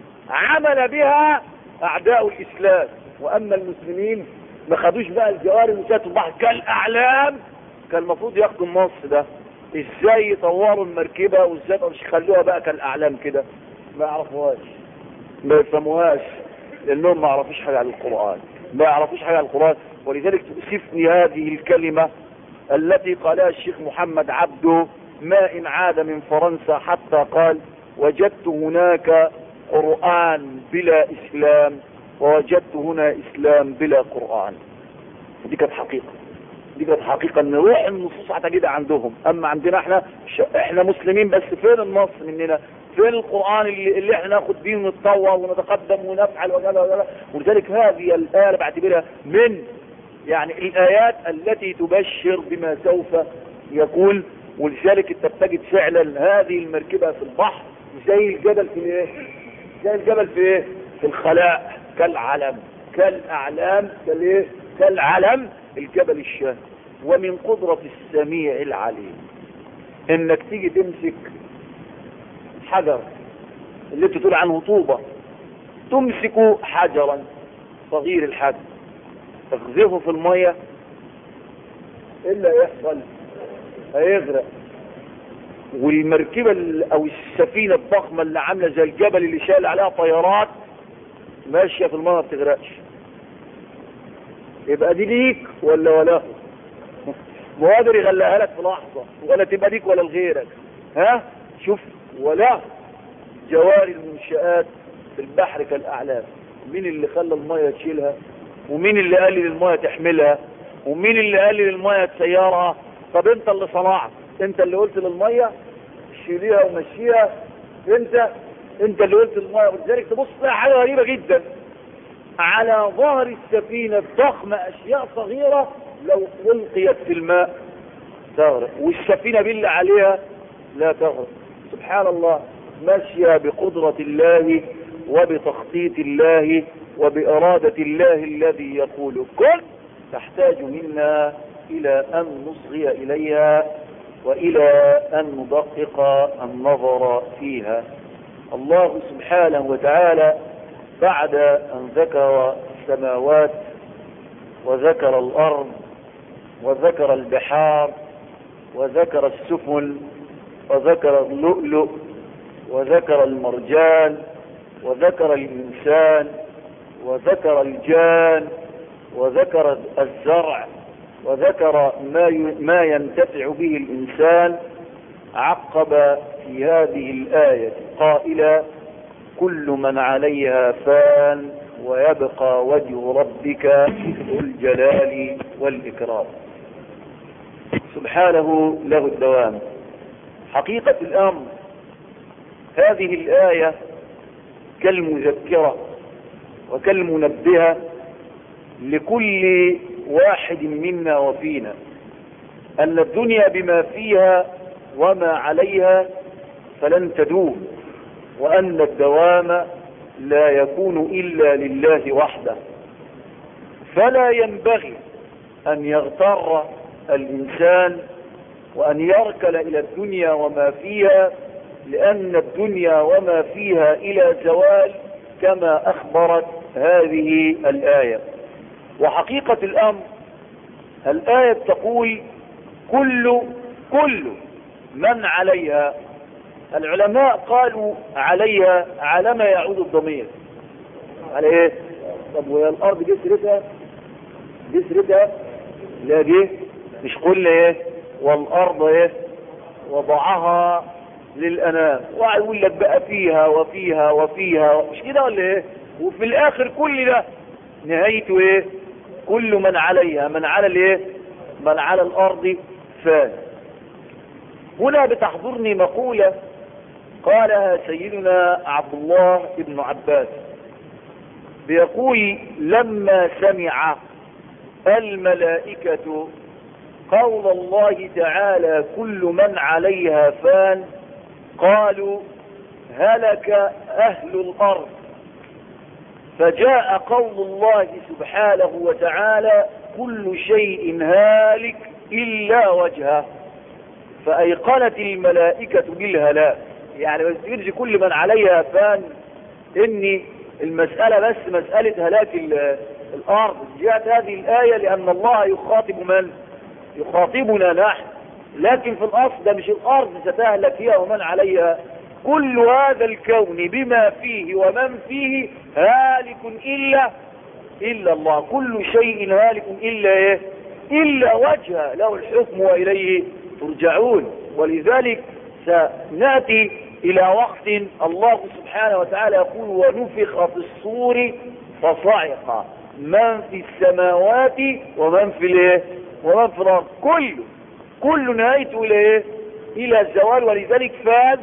عمل بها اعداء الاسلام واما المسلمين ما خدوش بقى الجواري المنشآت البحر كالاعلام كان المفروض ياخدوا النص ده ازاي يطوروا المركبة وازاي مش يخلوها بقى كالاعلام كده ما يعرفوهاش ما يفهموهاش لانهم ما يعرفوش حاجة عن القرآن ما يعرفوش حاجة عن القرآن ولذلك تؤسفني هذه الكلمة التي قالها الشيخ محمد عبده ما إن عاد من فرنسا حتى قال وجدت هناك قرآن بلا إسلام ووجدت هنا إسلام بلا قرآن دي كانت حقيقة دي كانت حقيقة ان روح النصوص هتجدها عندهم اما عندنا احنا احنا مسلمين بس فين النص مننا فين القرآن اللي, اللي احنا ناخد بيه ونتطور ونتقدم ونفعل وكذا وكذا ولذلك هذه الآية اللي بعتبرها من يعني الآيات التي تبشر بما سوف يكون ولذلك انت بتجد فعلا هذه المركبة في البحر زي الجبل في ايه زي الجبل في ايه في الخلاء كالعلم كالأعلام كالايه كالعلم الجبل الشام ومن قدرة السميع العليم انك تيجي تمسك حجر اللي انت تقول عنه طوبة تمسك حجرا صغير الحجم تقذفه في المية ايه اللي هيحصل هيغرق والمركبة او السفينة الضخمة اللي عاملة زي الجبل اللي شال عليها طيارات ماشية في المية ما بتغرقش يبقى دي ليك ولا ولا ما قادر يغلقها لك في لحظة ولا تبقى ليك ولا لغيرك ها شوف ولا جواري المنشآت في البحر كالأعلام مين اللي خلى المية تشيلها ومين اللي قال للمية تحملها ومين اللي قال للمية تسيرها طب انت اللي صنعت انت اللي قلت للمية شيليها ومشيها انت انت اللي قلت للمية ولذلك تبص فيها حاجة غريبة جدا على ظهر السفينة الضخمة اشياء صغيرة لو القيت في الماء تغرق والسفينة بالله عليها لا تغرق سبحان الله ماشية بقدرة الله وبتخطيط الله وبإرادة الله الذي يقول كن تحتاج منا إلى أن نصغي إليها وإلى أن ندقق النظر فيها الله سبحانه وتعالى بعد أن ذكر السماوات وذكر الأرض وذكر البحار وذكر السفن وذكر اللؤلؤ وذكر المرجان وذكر الإنسان وذكر الجان وذكر الزرع وذكر ما ما ينتفع به الإنسان عقب في هذه الآية قائلا كل من عليها فان ويبقى وجه ربك ذو الجلال والإكرام سبحانه له الدوام حقيقة الأمر هذه الآية كالمذكرة وكالمنبهة لكل واحد منا وفينا أن الدنيا بما فيها وما عليها فلن تدوم وأن الدوام لا يكون إلا لله وحده فلا ينبغي أن يغتر الإنسان وأن يركل إلى الدنيا وما فيها لأن الدنيا وما فيها إلى زوال كما أخبرت هذه الآية وحقيقة الأمر الآية تقول كل كل من عليها العلماء قالوا عليها على ما يعود الضمير على ايه طب وهي الارض دي سرتها دي سرتها لا دي مش قلنا ايه والارض ايه وضعها للانام ويقول لك بقى فيها وفيها وفيها مش كده ولا ايه وفي الاخر كل ده نهايته ايه كل من عليها من على الايه من على الارض فان هنا بتحضرني مقولة قالها سيدنا عبد الله بن عباس بيقول لما سمع الملائكة قول الله تعالى كل من عليها فان قالوا هلك أهل الأرض فجاء قول الله سبحانه وتعالى كل شيء هالك إلا وجهه فأيقنت الملائكة بالهلاك يعني ما تقولش كل من عليها فان إن المسألة بس مسألة هلاك الأرض جاءت هذه الآية لأن الله يخاطب من يخاطبنا نحن لكن في الأصل ده مش الأرض ستهلك فيها ومن عليها كل هذا الكون بما فيه ومن فيه هالك إلا إلا الله كل شيء هالك إلا إيه إلا وجهه له الحكم وإليه ترجعون ولذلك سنأتي إلى وقت الله سبحانه وتعالى يقول ونفخ في الصور فصعق من في السماوات ومن في الايه ومن في الارض كله كل نهايته الى ايه الى الزوال ولذلك فاز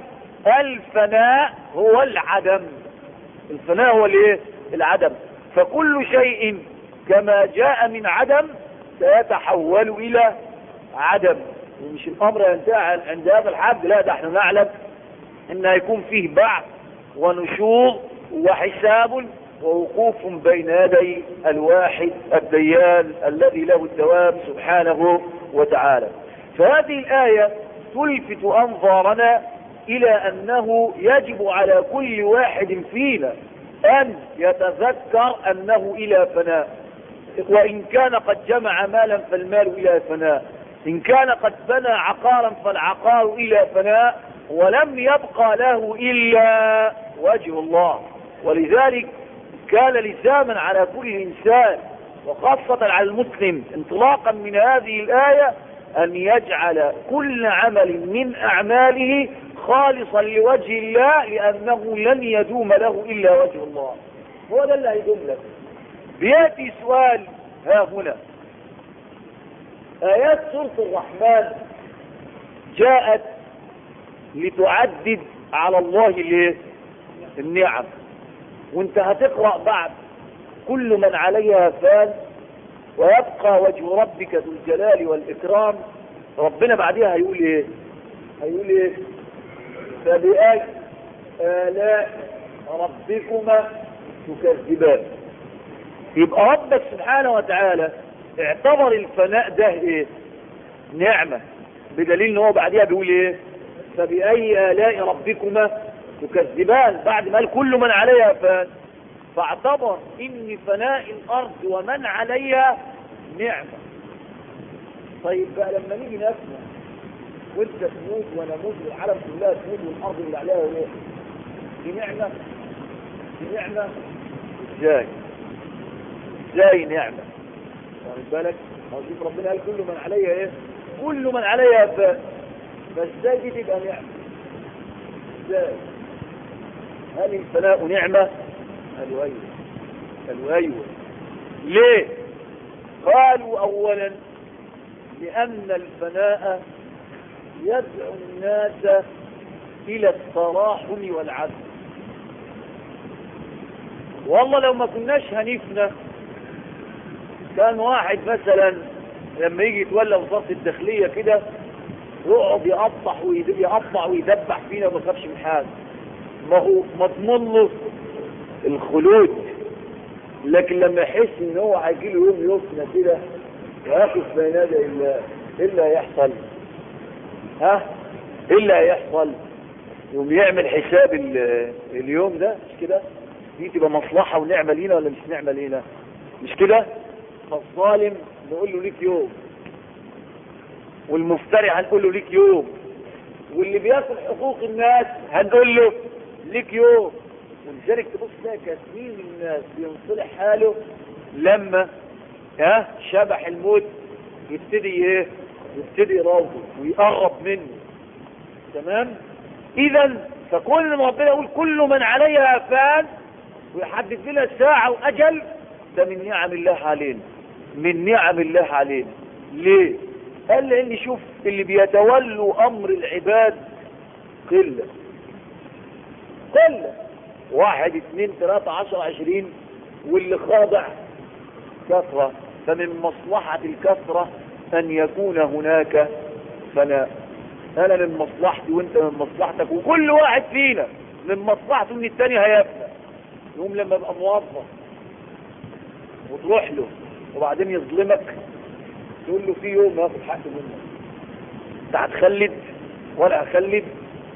الفناء هو العدم الفناء هو الايه العدم فكل شيء كما جاء من عدم سيتحول الى عدم ومش الامر ينتهي عند هذا الحد لا ده احنا نعلم ان هيكون فيه بعث ونشور وحساب ووقوف بين يدي الواحد الديان الذي له الدوام سبحانه وتعالى فهذه الآية تلفت أنظارنا إلى أنه يجب على كل واحد فينا أن يتذكر أنه إلى فناء وإن كان قد جمع مالا فالمال إلى فناء إن كان قد بنى عقارا فالعقار إلى فناء ولم يبقى له إلا وجه الله ولذلك كان لزاما على كل إنسان وخاصة على المسلم انطلاقا من هذه الآية أن يجعل كل عمل من أعماله خالصا لوجه الله لأنه لن يدوم له إلا وجه الله هو ده اللي هيدوم لك بيأتي سؤال ها هنا آيات سورة الرحمن جاءت لتعدد على الله الايه النعم وانت هتقرأ بعد كل من عليها فان ويبقى وجه ربك ذو الجلال والإكرام ربنا بعدها هيقول ايه هيقول ايه فبأي آلاء ربكما تكذبان يبقى ربك سبحانه وتعالى اعتبر الفناء ده ايه نعمة بدليل ان هو بعدها بيقول ايه فبأي آلاء ربكما تكذبان بعد ما قال كل من عليها فان فاعتبر ان فناء الارض ومن عليها نعمة طيب بقى لما نيجي نسمع وانت تموت وانا اموت والعالم كلها تموت والارض اللي عليها روح دي نعمة دي نعمة ازاي ازاي نعمة واخد بالك هو شوف ربنا قال كل من عليها ايه كل من عليها فان بس ازاي دي تبقى نعمة ازاي هل الفناء نعمة قالوا ايوه قالوا ايوه ليه قالوا اولا لان الفناء يدعو الناس الى التراحم والعدل والله لو ما كناش هنفنا كان واحد مثلا لما يجي يتولى وزاره الداخليه كده يقعد يقطع ويقطع ويدبح فينا وما يخافش من حاجه ما هو مضمون له الخلود لكن لما يحس ان هو هيجي له يوم يفنى كده ويقف بين يدي الله ايه اللي هيحصل؟ ها؟ ايه اللي هيحصل؟ يوم يعمل حساب اليوم ده مش كده؟ دي تبقى مصلحة ونعمة لينا ولا مش نعمة لينا؟ مش كده؟ فالظالم نقول له ليك يوم والمفتري هنقول له ليك يوم واللي بياكل حقوق الناس هنقول له ليك يوم ولذلك تبص تلاقي كثير من الناس بينصلح حاله لما ها شبح الموت يبتدي ايه يبتدي يراوده ويقرب منه تمام اذا فكل ما ربنا يقول كل من عليها فان ويحدد لنا ساعة واجل ده من نعم الله علينا من نعم الله علينا ليه قال لان شوف اللي بيتولوا امر العباد قلة قلة واحد اثنين ثلاثة عشر عشرين واللي خاضع كثرة فمن مصلحة الكثرة ان يكون هناك فناء انا من مصلحتي وانت من مصلحتك وكل واحد فينا من مصلحته ان التاني هيفنى يوم لما يبقى موظف وتروح له وبعدين يظلمك تقول له في يوم هاخد حق منك انت هتخلد ولا هخلد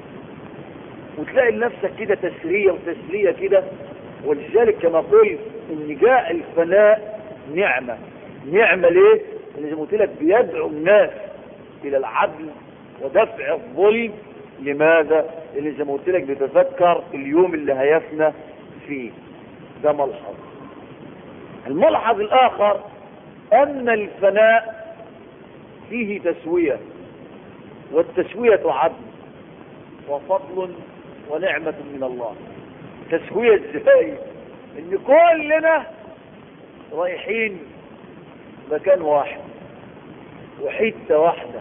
وتلاقي لنفسك كده تسرية وتسلية كده ولذلك كما قلت ان جاء الفناء نعمة نعمة ليه؟ اللي زي ما قلت لك بيدعو الناس الى العدل ودفع الظلم لماذا؟ اللي زي ما قلت لك بيتذكر اليوم اللي هيفنى فيه ده ملحظ الملحظ الاخر ان الفناء فيه تسوية والتسوية عدل وفضل ونعمة من الله تسوية ازاي ان كلنا رايحين مكان واحد وحتة واحدة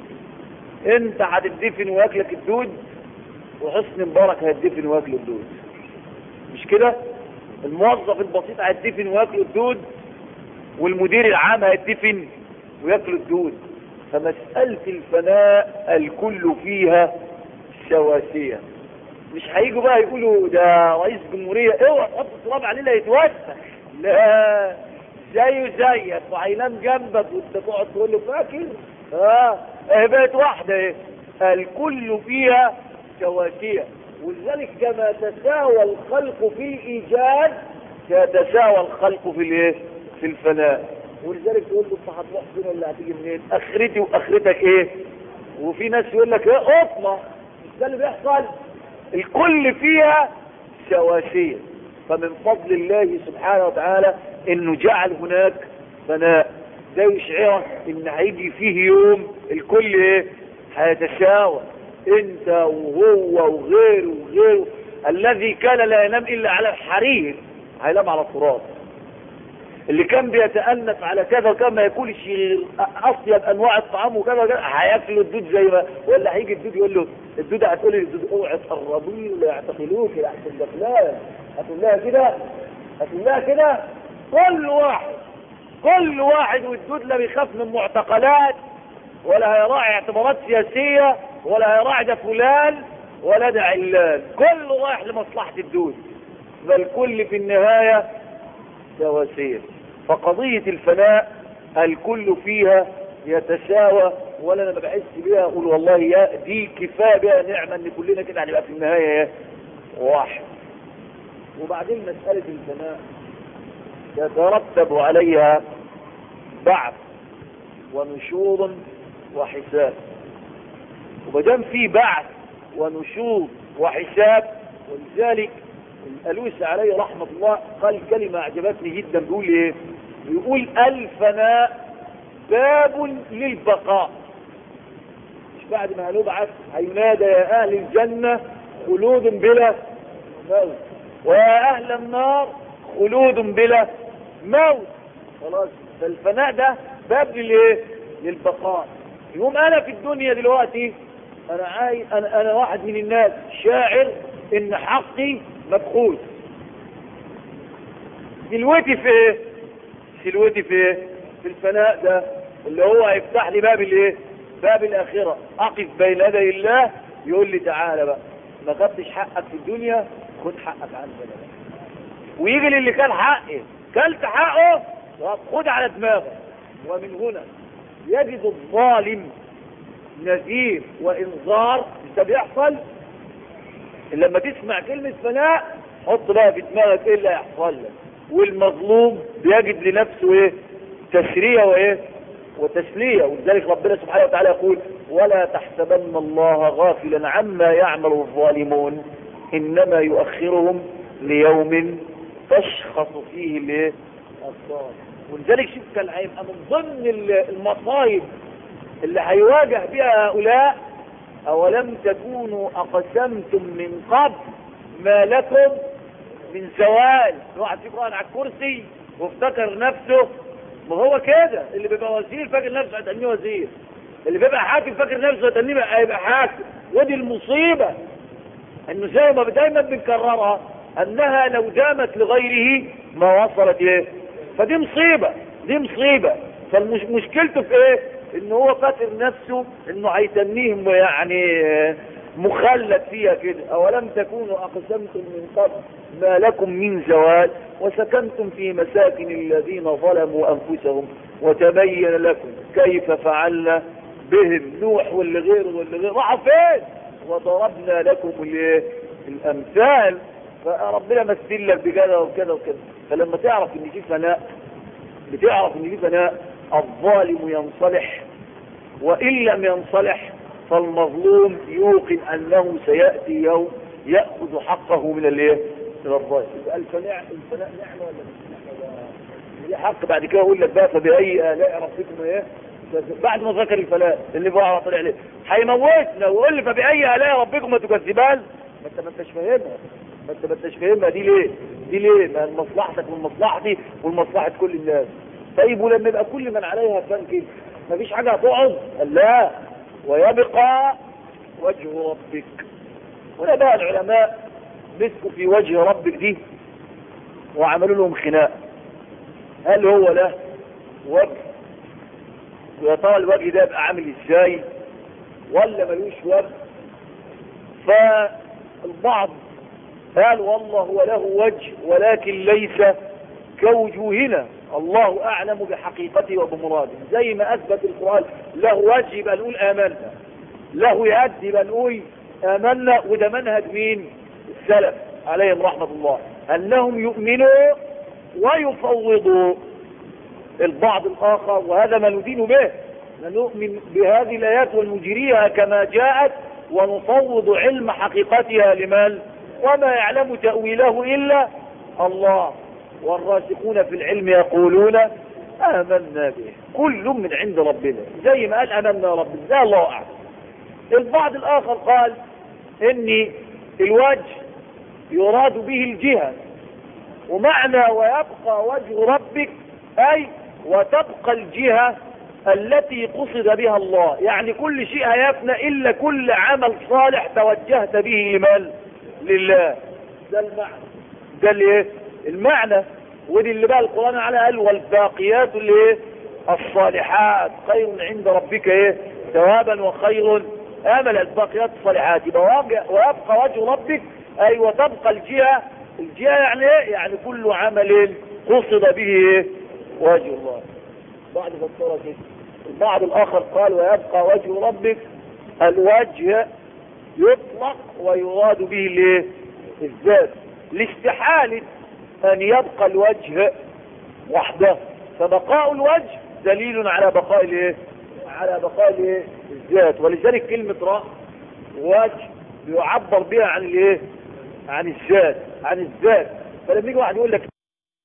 انت هتدفن واكلك الدود وحسن مبارك هيدفن واكل الدود مش كده الموظف البسيط هيدفن واكل الدود والمدير العام هيدفن وياكل الدود فمسألة الفناء الكل فيها سواسية مش هيجوا بقى يقولوا ده رئيس جمهورية اوعى تحط التراب عليه لا يتوسخ لا زيه زيك وهينام جنبك وانت تقعد تقول له فاكر اه ايه بقت واحدة ايه الكل فيها سواسية ولذلك كما تساوى الخلق في الايجاد يتساوى الخلق في الايه في الفناء ولذلك تقول له انت هتروح فين ولا هتيجي منين اخرتي واخرتك ايه وفي ناس يقول لك ايه قطمه مش ده اللي بيحصل الكل فيها سواسيه فمن فضل الله سبحانه وتعالى انه جعل هناك فناء ده يشعرك ان هيجي فيه يوم الكل ايه هيتساوى انت وهو وغيره وغيره الذي كان لا ينام الا على الحرير هينام على التراب اللي كان بيتأنف على كذا وكان ما ياكلش اطيب انواع الطعام وكذا وكذا هياكلوا الدود زي ما ولا هيجي الدود يقول له الدود هتقول للدود اوعى تقربيه ولا يعتقلوك احسن ده فلان هتقول لها كده هتقول لها كده كل واحد كل واحد والدود لا بيخاف من معتقلات ولا هيراعي اعتبارات سياسية ولا هيراعي ده فلان ولا ده علان كل رايح لمصلحة الدود بل كل في النهاية سواسية فقضية الفناء الكل فيها يتساوى ولا انا ما بحس بيها اقول والله يا دي كفايه بها نعمه ان كلنا كده هنبقى في النهايه واحد وبعدين مساله الفناء يترتب عليها بعث ونشوط وحساب ومادام في بعث ونشوط وحساب ولذلك الألوسي عليه رحمة الله قال كلمة أعجبتني جدا بيقول إيه بيقول الفناء باب للبقاء مش بعد ما هنبعث هينادى يا أهل الجنة خلود بلا موت ويا أهل النار خلود بلا موت خلاص فالفناء ده باب للايه للبقاء يوم انا في الدنيا دلوقتي انا عايز انا, أنا واحد من الناس شاعر ان حقي مبخوث سلوتي في ايه سلوتي في ايه في الفناء ده اللي هو هيفتح لي باب الايه باب الاخره اقف بين يدي الله يقول لي تعالى بقى ما خدتش حقك في الدنيا خد حقك عندنا بقى ويجي للي كان حقي كلت حقه خد على دماغه ومن هنا يجد الظالم نذير وانذار ده بيحصل لما تسمع كلمة فناء حط بقى في دماغك ايه اللي هيحصل لك والمظلوم بيجد لنفسه ايه تسرية وايه وتسلية ولذلك ربنا سبحانه وتعالى يقول ولا تحسبن الله غافلا عما يعمل الظالمون إنما يؤخرهم ليوم تشخص فيه الايه الصار ولذلك شوف كان هيبقى من ضمن المصايب اللي هيواجه بها هؤلاء أولم تكونوا أقسمتم من قبل ما لكم من زوال واحد فيكم قاعد على الكرسي وافتكر نفسه ما هو كده اللي بيبقى وزير فاكر نفسه هتنيه وزير اللي بيبقى حاكم فاكر نفسه هتنيه هيبقى حاكم ودي المصيبة انه زي ما دايما بنكررها انها لو دامت لغيره ما وصلت ايه فدي مصيبة دي مصيبة فمشكلته في ايه ان هو فاكر نفسه انه هيتنيه يعني مخلد فيها كده اولم تكونوا اقسمتم من قبل ما لكم من زوال وسكنتم في مساكن الذين ظلموا انفسهم وتبين لكم كيف فعلنا بهم نوح واللي غيره واللي غيره راحوا فين وضربنا لكم الايه الامثال فربنا مثل لك بكذا وكذا وكذا فلما تعرف ان في فناء بتعرف ان في فناء الظالم ينصلح وان لم ينصلح فالمظلوم يوقن انه سيأتي يوم يأخذ حقه من الايه من الظالم الفناء الفناء نعمة ولا مش نعمة حق بعد كده اقول لك بقى فبأي آلاء ربكم ايه بعد ما ذكر الفلاح اللي بقى طلع عليه هيموتنا ويقول لي فبأي آلاء ربكم تكذبان ما انت ما انتش فاهمها ما انت ما انتش فاهمها دي ليه دي ليه ما مصلحتك ومصلحتي ومصلحة كل الناس طيب ولما يبقى كل من عليها فان كده مفيش حاجة هتقعد لا ويبقى وجه ربك هنا بقى العلماء مسكوا في وجه ربك دي وعملوا لهم خناق هل هو له وجه ويا ترى الوجه ده يبقى عامل ازاي ولا ملوش وجه فالبعض قال والله هو له وجه ولكن ليس كوجوهنا الله اعلم بحقيقته وبمراده زي ما اثبت القرآن له وجه يبقى نقول امنا له يد يبقى نقول امنا وده منهج مين السلف عليهم رحمة الله انهم يؤمنوا ويفوضوا البعض الاخر وهذا ما ندين به نؤمن بهذه الايات ونجريها كما جاءت ونفوض علم حقيقتها لمن وما يعلم تأويله إلا الله والراسخون في العلم يقولون آمنا به كل من عند ربنا زي ما قال آمنا ربنا زي الله أعلم البعض الآخر قال إن الوجه يراد به الجهة ومعنى ويبقى وجه ربك أي وتبقى الجهة التي قصد بها الله يعني كل شيء هيفنى إلا كل عمل صالح توجهت به لمن لله ده المعنى ده الايه المعنى ودي اللي بقى القرآن على قال والباقيات الايه الصالحات خير عند ربك ايه ثوابا وخير امل الباقيات الصالحات يبقى ويبقى وجه ربك اي وتبقى الجهة الجهة يعني ايه يعني كل عمل قصد به ايه وجه الله بعد فسرة كده البعض الاخر قال ويبقى وجه ربك الوجه يطلق ويراد به الايه الذات لاستحالة ان يبقى الوجه وحده فبقاء الوجه دليل على بقاء الايه على بقاء الايه الذات ولذلك كلمة رأس وجه يعبر بها عن الايه عن الذات عن الذات فلما يجي واحد يقول لك